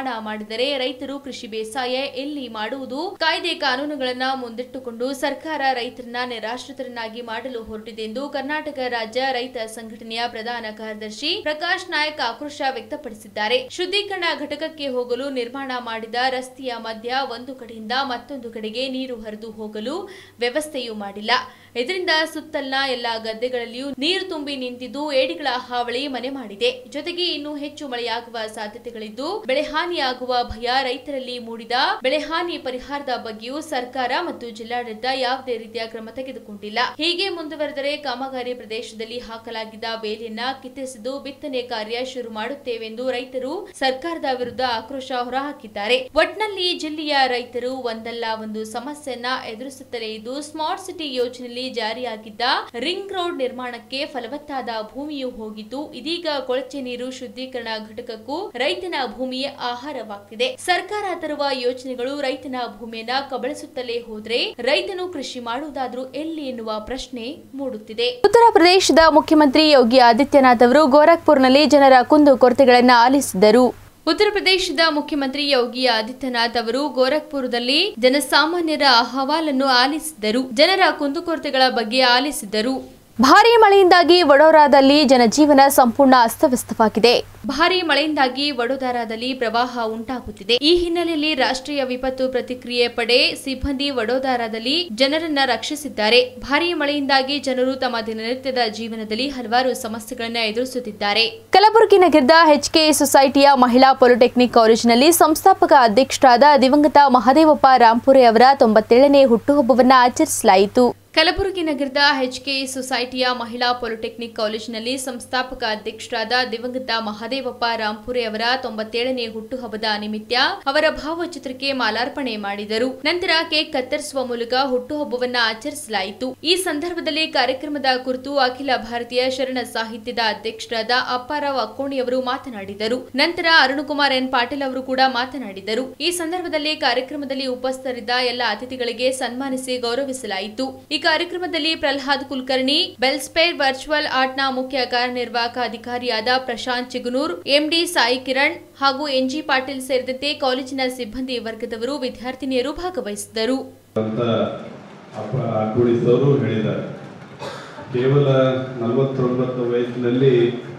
ಮಾಡಿದರೆ ರೈತರು ಕೃಷಿ ಬೇಸಾಯ ಎಲ್ಲಿ ಮಾಡುವುದು ಕಾಯ್ದೆ ಕಾನೂನುಗಳನ್ನ ಮುಂದಿಟ್ಟುಕೊಂಡು ಸರ್ಕಾರ ರೈತರನ್ನ ನಿರಾಶ್ರಿತರನ್ನಾಗಿ ಮಾಡಲು ಹೊರಟಿದೆ ಎಂದು ಕರ್ನಾಟಕ ರಾಜ್ಯ ರೈತ ಸಂಘಟನೆಯ ಪ್ರಧಾನ ಕಾರ್ಯದರ್ಶಿ ಪ್ರಕಾಶ್ ನಾಯಕ್ ಆಕ್ರೋಶ ವ್ಯಕ್ತಪಡಿಸಿದ್ದಾರೆ ಶುದ್ಧೀಕರಣ ಘಟಕಕ್ಕೆ ಹೋಗಲು ನಿರ್ಮಾಣ ಮಾಡಿದ ರಸ್ತೆಯ ಮಧ್ಯ ಒಂದು ಕಡೆಯಿಂದ ಮತ್ತೊಂದು ಕಡೆಗೆ ನೀರು ಹರಿದು ಹೋಗಲು ವ್ಯವಸ್ಥೆಯೂ ಮಾಡಿಲ್ಲ ಇದರಿಂದ ಸುತ್ತಲಿನ ಎಲ್ಲಾ ಗದ್ದೆಗಳಲ್ಲಿಯೂ ನೀರು ತುಂಬಿ ನಿಂತಿದ್ದು ಏಡಿಗಳ ಹಾವಳಿ ಮನೆ ಮಾಡಿದೆ ಜೊತೆಗೆ ಇನ್ನೂ ಹೆಚ್ಚು ಮಳೆಯಾಗುವ ಸಾಧ್ಯತೆಗಳಿದ್ದು ಬೆಳೆ ಹಾನಿಯಾಗುವ ಭಯ ರೈತರಲ್ಲಿ ಮೂಡಿದ ಬೆಳೆ ಹಾನಿ ಪರಿಹಾರದ ಬಗ್ಗೆಯೂ ಸರ್ಕಾರ ಮತ್ತು ಜಿಲ್ಲಾಡಳಿತ ಯಾವುದೇ ರೀತಿಯ ಕ್ರಮ ತೆಗೆದುಕೊಂಡಿಲ್ಲ ಹೀಗೆ ಮುಂದುವರೆದರೆ ಕಾಮಗಾರಿ ಪ್ರದೇಶದಲ್ಲಿ ಹಾಕಲಾಗಿದ್ದ ಬೇಲಿಯನ್ನ ಕಿತ್ತೆಸೆದು ಬಿತ್ತನೆ ಕಾರ್ಯ ಶುರು ಮಾಡುತ್ತೇವೆಂದು ರೈತರು ಸರ್ಕಾರದ ವಿರುದ್ಧ ಆಕ್ರೋಶ ಹೊರಹಾಕಿದ್ದಾರೆ ಒಟ್ನಲ್ಲಿ ಜಿಲ್ಲೆಯ ರೈತರು ಒಂದಲ್ಲ ಒಂದು ಸಮಸ್ಯೆಯನ್ನ ಎದುರಿಸುತ್ತಲೇ ಇದ್ದು ಸ್ಮಾರ್ಟ್ ಸಿಟಿ ಯೋಜನೆಯಲ್ಲಿ ಜಾರಿಯಾಗಿದ್ದ ರಿಂಗ್ ರೋಡ್ ನಿರ್ಮಾಣಕ್ಕೆ ಫಲವತ್ತಾದ ಭೂಮಿಯು ಹೋಗಿದ್ದು ಇದೀಗ ಕೊಳಚೆ ನೀರು ಶುದ್ಧೀಕರಣ ಘಟಕಕ್ಕೂ ರೈತನ ಭೂಮಿಯೇ ಆಹಾರವಾಗ್ತಿದೆ ಸರ್ಕಾರ ತರುವ ಯೋಜನೆಗಳು ರೈತನ ಭೂಮಿಯನ್ನ ಕಬಳಿಸುತ್ತಲೇ ಹೋದ್ರೆ ರೈತನು ಕೃಷಿ ಮಾಡುವುದಾದ್ರೂ ಎಲ್ಲಿ ಎನ್ನುವ ಪ್ರಶ್ನೆ ಮೂಡುತ್ತಿದೆ ಉತ್ತರ ಪ್ರದೇಶದ ಮುಖ್ಯಮಂತ್ರಿ ಯೋಗಿ ಆದಿತ್ಯನಾಥ್ ಅವರು ಗೋರಖ್ಪುರ್ನಲ್ಲಿ ಜನರ ಕುಂದು ಕೊರತೆಗಳನ್ನು ಆಲಿಸಿದರು ಉತ್ತರ ಪ್ರದೇಶದ ಮುಖ್ಯಮಂತ್ರಿ ಯೋಗಿ ಆದಿತ್ಯನಾಥ್ ಅವರು ಗೋರಖ್ಪುರದಲ್ಲಿ ಜನಸಾಮಾನ್ಯರ ಅಹವಾಲನ್ನು ಆಲಿಸಿದರು ಜನರ ಕುಂದುಕೊರತೆಗಳ ಬಗ್ಗೆ ಆಲಿಸಿದರು ಭಾರೀ ಮಳೆಯಿಂದಾಗಿ ವಡೋದರಾದಲ್ಲಿ ಜನಜೀವನ ಸಂಪೂರ್ಣ ಅಸ್ತವ್ಯಸ್ತವಾಗಿದೆ ಭಾರೀ ಮಳೆಯಿಂದಾಗಿ ವಡೋದರಾದಲ್ಲಿ ಪ್ರವಾಹ ಉಂಟಾಗುತ್ತಿದೆ ಈ ಹಿನ್ನೆಲೆಯಲ್ಲಿ ರಾಷ್ಟ್ರೀಯ ವಿಪತ್ತು ಪ್ರತಿಕ್ರಿಯೆ ಪಡೆ ಸಿಬ್ಬಂದಿ ವಡೋದರಾದಲ್ಲಿ ಜನರನ್ನ ರಕ್ಷಿಸಿದ್ದಾರೆ ಭಾರೀ ಮಳೆಯಿಂದಾಗಿ ಜನರು ತಮ್ಮ ದಿನನಿತ್ಯದ ಜೀವನದಲ್ಲಿ ಹಲವಾರು ಸಮಸ್ಯೆಗಳನ್ನು ಎದುರಿಸುತ್ತಿದ್ದಾರೆ ಕಲಬುರಗಿ ನಗರದ ಎಚ್ಕೆ ಸೊಸೈಟಿಯ ಮಹಿಳಾ ಪಾಲಿಟೆಕ್ನಿಕ್ ಕಾಲೇಜಿನಲ್ಲಿ ಸಂಸ್ಥಾಪಕ ಅಧ್ಯಕ್ಷರಾದ ದಿವಂಗತ ಮಹದೇವಪ್ಪ ರಾಂಪುರೆ ಅವರ ತೊಂಬತ್ತೇಳನೇ ಹುಟ್ಟುಹಬ್ಬವನ್ನು ಆಚರಿಸಲಾಯಿತು ಕಲಬುರಗಿ ನಗರದ ಎಚ್ಕೆ ಸೊಸೈಟಿಯ ಮಹಿಳಾ ಪಾಲಿಟೆಕ್ನಿಕ್ ಕಾಲೇಜಿನಲ್ಲಿ ಸಂಸ್ಥಾಪಕ ಅಧ್ಯಕ್ಷರಾದ ದಿವಂಗತ ಮಹದೇವಪ್ಪ ರಾಂಪುರೆ ಅವರ ತೊಂಬತ್ತೇಳನೇ ಹುಟ್ಟುಹಬ್ಬದ ನಿಮಿತ್ತ ಅವರ ಭಾವಚಿತ್ರಕ್ಕೆ ಮಾಲಾರ್ಪಣೆ ಮಾಡಿದರು ನಂತರ ಕೇಕ್ ಕತ್ತರಿಸುವ ಮೂಲಕ ಹುಟ್ಟುಹಬ್ಬವನ್ನ ಆಚರಿಸಲಾಯಿತು ಈ ಸಂದರ್ಭದಲ್ಲಿ ಕಾರ್ಯಕ್ರಮದ ಕುರಿತು ಅಖಿಲ ಭಾರತೀಯ ಶರಣ ಸಾಹಿತ್ಯದ ಅಧ್ಯಕ್ಷರಾದ ಅಪ್ಪಾರಾವ್ ಅಕ್ಕೋಣಿಯವರು ಮಾತನಾಡಿದರು ನಂತರ ಅರುಣಕುಮಾರ್ ಎನ್ ಪಾಟೀಲ್ ಅವರು ಕೂಡ ಮಾತನಾಡಿದರು ಈ ಸಂದರ್ಭದಲ್ಲಿ ಕಾರ್ಯಕ್ರಮದಲ್ಲಿ ಉಪಸ್ಥಿತರಿದ್ದ ಎಲ್ಲ ಅತಿಥಿಗಳಿಗೆ ಸನ್ಮಾನಿಸಿ ಗೌರವಿಸಲಾಯಿತು ಈ ಕಾರ್ಯಕ್ರಮದಲ್ಲಿ ಪ್ರಹ್ಲಾದ್ ಕುಲಕರ್ಣಿ ಬೆಲ್ಸ್ಪೇರ್ ವರ್ಚುವಲ್ ಆರ್ಟ್ನ ಮುಖ್ಯ ಕಾರ್ಯನಿರ್ವಾಹಕ ಅಧಿಕಾರಿಯಾದ ಪ್ರಶಾಂತ್ ಚಿಗುನೂರ್ ಎಂಡಿ ಸಾಯಿ ಕಿರಣ್ ಹಾಗೂ ಎನ್ಜಿ ಪಾಟೀಲ್ ಸೇರಿದಂತೆ ಕಾಲೇಜಿನ ಸಿಬ್ಬಂದಿ ವರ್ಗದವರು ವಿದ್ಯಾರ್ಥಿನಿಯರು ಭಾಗವಹಿಸಿದ್ದರು ಅಂತ ಅಪ್ಪ ಅಕ್ಕುಳಿಸೋರು ಹೇಳಿದ್ದಾರೆ ಕೇವಲ ನಲವತ್ತೊಂಬತ್ತು ವಯಸ್ಸಿನಲ್ಲಿ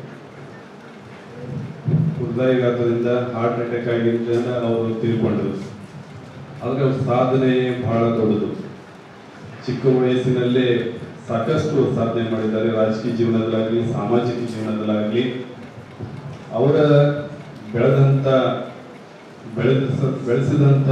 ಹೃದಯಘಾತದಿಂದ ಹಾರ್ಟ್ ಅಟ್ಯಾಕ್ ಆಗಿದ್ದನ್ನ ಅವರು ತಿಳ್ಕೊಂಡ್ರು ಆದರೆ ಅವ್ರ ಸಾಧನೆ ಬಹಳ ದೊಡ್ಡದು ಚಿಕ್ಕ ವಯಸ್ಸಿನಲ್ಲೇ ಸಾಕಷ್ಟು ಸಾಧನೆ ಮಾಡಿದ್ದಾರೆ ರಾಜಕೀಯ ಜೀವನದಲ್ಲಾಗಲಿ ಸಾಮಾಜಿಕ ಜೀವನದಲ್ಲಾಗಲಿ ಅವರ ಬೆಳೆದಂಥ ಬೆಳೆದ ಬೆಳೆಸಿದಂಥ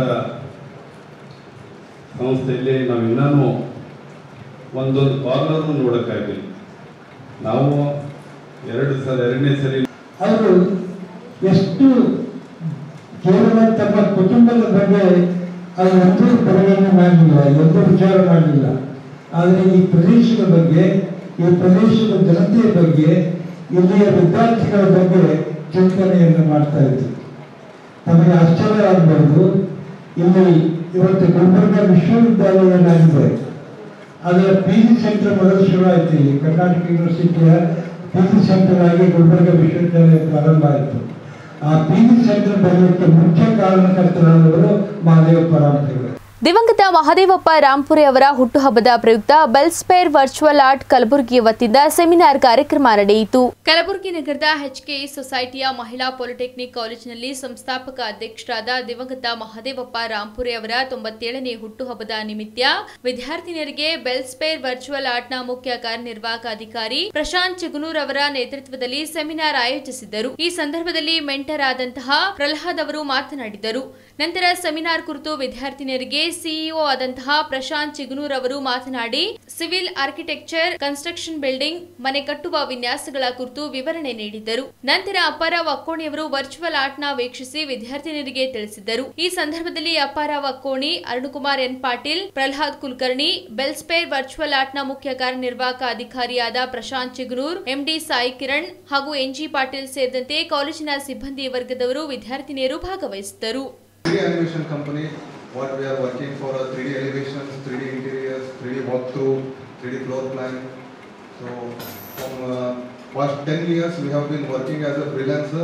ಸಂಸ್ಥೆಯಲ್ಲಿ ನಾವು ಇನ್ನೂ ಒಂದೊಂದು ಕಾರ್ನರ್ನು ನೋಡೋಕ್ಕಾಗಲಿ ನಾವು ಎರಡು ಸಲ ಎರಡನೇ ಸರಿ ಅವರು ಎಷ್ಟು ಕೇವಲ ತಮ್ಮ ಕುಟುಂಬದ ಬಗ್ಗೆ ಅದು ಎಂದೂ ಪರಿಗಣನೆ ಮಾಡಲಿಲ್ಲ ಎಂದೂ ವಿಚಾರ ಮಾಡಲಿಲ್ಲ ಆದರೆ ಈ ಪ್ರದೇಶದ ಬಗ್ಗೆ ಈ ಪ್ರದೇಶದ ಜನತೆಯ ಬಗ್ಗೆ ಇಲ್ಲಿಯ ವಿದ್ಯಾರ್ಥಿಗಳ ಬಗ್ಗೆ ಚಿಂತನೆಯನ್ನು ಮಾಡ್ತಾ ಇದ್ರು ನಮಗೆ ಆಶ್ಚರ್ಯ ಆಗಬಹುದು ಇಲ್ಲಿ ಇವತ್ತು ಗುಲ್ಬರ್ಗ ವಿಶ್ವವಿದ್ಯಾಲಯ ಏನಾಗಿದೆ ಅದರ ಪಿ ಜಿ ಸೆಂಟರ್ ಮೊದಲು ಶುರು ಆಯ್ತು ಇಲ್ಲಿ ಕರ್ನಾಟಕ ಯೂನಿವರ್ಸಿಟಿಯ ಪಿ ಜಿ ಸೆಂಟರ್ ಆಗಿ ಗುಲ್ಬರ್ಗ ವಿಶ್ವವಿದ್ಯಾಲಯ ಪ್ರಾರಂಭ ಆಯಿತು ಆ ಪಿ ಜಿ ಸೆಂಟರ್ ಬರಲಿಕ್ಕೆ ಮುಖ್ಯ ಕಾರಣಕರ್ತರಾದವರು ಮಹಾದೇವಪ್ಪ ರಾಮದೇವರು ದಿವಂಗತ ಮಹದೇವಪ್ಪ ರಾಂಪುರೆ ಅವರ ಹುಟ್ಟುಹಬ್ಬದ ಪ್ರಯುಕ್ತ ಬೆಲ್ಸ್ಪೇರ್ ವರ್ಚುವಲ್ ಆರ್ಟ್ ಕಲಬುರಗಿ ವತಿಯಿಂದ ಸೆಮಿನಾರ್ ಕಾರ್ಯಕ್ರಮ ನಡೆಯಿತು ಕಲಬುರಗಿ ನಗರದ ಎಚ್ಕೆ ಸೊಸೈಟಿಯ ಮಹಿಳಾ ಪಾಲಿಟೆಕ್ನಿಕ್ ಕಾಲೇಜಿನಲ್ಲಿ ಸಂಸ್ಥಾಪಕ ಅಧ್ಯಕ್ಷರಾದ ದಿವಂಗತ ಮಹದೇವಪ್ಪ ರಾಂಪುರೆ ಅವರ ತೊಂಬತ್ತೇಳನೇ ಹುಟ್ಟುಹಬ್ಬದ ನಿಮಿತ್ತ ವಿದ್ಯಾರ್ಥಿನಿಯರಿಗೆ ಬೆಲ್ಸ್ಪೇರ್ ವರ್ಚುವಲ್ ಆರ್ಟ್ನ ಮುಖ್ಯ ಕಾರ್ಯನಿರ್ವಾಹಕ ಅಧಿಕಾರಿ ಪ್ರಶಾಂತ್ ಚಿಗುನೂರ್ ಅವರ ನೇತೃತ್ವದಲ್ಲಿ ಸೆಮಿನಾರ್ ಆಯೋಜಿಸಿದ್ದರು ಈ ಸಂದರ್ಭದಲ್ಲಿ ಮೆಂಟರ್ ಆದಂತಹ ಪ್ರಹ್ಲಾದ್ ಅವರು ಮಾತನಾಡಿದರು ನಂತರ ಸೆಮಿನಾರ್ ಕುರಿತು ವಿದ್ಯಾರ್ಥಿನಿಯರಿಗೆ ಸಿಇಒ ಆದಂತಹ ಪ್ರಶಾಂತ್ ಚಿಗುನೂರ್ ಅವರು ಮಾತನಾಡಿ ಸಿವಿಲ್ ಆರ್ಕಿಟೆಕ್ಚರ್ ಕನ್ಸ್ಟ್ರಕ್ಷನ್ ಬಿಲ್ಡಿಂಗ್ ಮನೆ ಕಟ್ಟುವ ವಿನ್ಯಾಸಗಳ ಕುರಿತು ವಿವರಣೆ ನೀಡಿದ್ದರು ನಂತರ ಅಪ್ಪಾರಾವ್ ಅಕ್ಕೋಣಿಯವರು ವರ್ಚುವಲ್ ಆರ್ಟ್ ನ ವೀಕ್ಷಿಸಿ ವಿದ್ಯಾರ್ಥಿನಿಯರಿಗೆ ತಿಳಿಸಿದ್ದರು ಈ ಸಂದರ್ಭದಲ್ಲಿ Apparao Akkoni Arunakumar N Patil Prahlad Kulkarni Belspare virtual art ನ ಮುಖ್ಯ ಕಾರ್ಯನಿರ್ವಾಹಕ ಅಧಿಕಾರಿಯಾದ ಪ್ರಶಾಂತ್ ಚಿಗುನೂರ್ ಎಂಡಿ ಸಾಯಿ ಕಿರಣ್ ಹಾಗೂ ಎನ್ಜಿ ಪಾಟೀಲ್ ಸೇರಿದಂತೆ ಕಾಲೇಜಿನ ಸಿಬ್ಬಂದಿ ವರ್ಗದವರು ವಿದ್ಯಾರ್ಥಿನಿಯರು ಭಾಗವಹಿಸಿದ್ದರು 3D animation company, what we are working for are 3D elevations, 3D interiors, 3D walkthrough, 3D floor plan. So from uh, past 10 years we have been working as a freelancer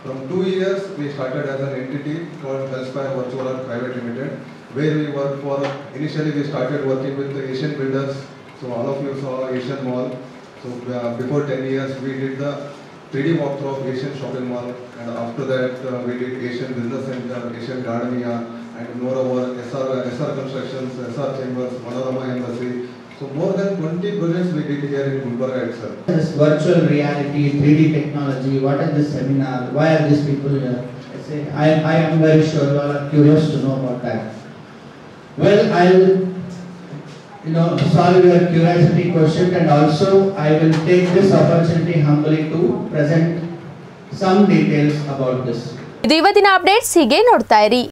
From two years, we started as an entity called Healthspire Virtual Art Private Limited, where we work for, initially we started working with the Asian builders. So all of you saw Asian Mall. So uh, before 10 years, we did the 3D walkthrough of Asian shopping mall. And after that, uh, we did Asian Business Center, Asian Gardenia, and moreover, SR, SR Constructions, SR Chambers, Manorama Embassy. So more than 20 projects we did here in Gulbarga itself. This virtual reality, 3D technology, what is this seminar, why are these people here? I say, I, I am very sure you all are curious to know about that. Well, I'll, you know, solve your curiosity question and also I will take this opportunity humbly to present some details about this. ಇದು ಇವತ್ತಿನ updates ಹೀಗೆ ನೋಡ್ತಾ ಇರಿ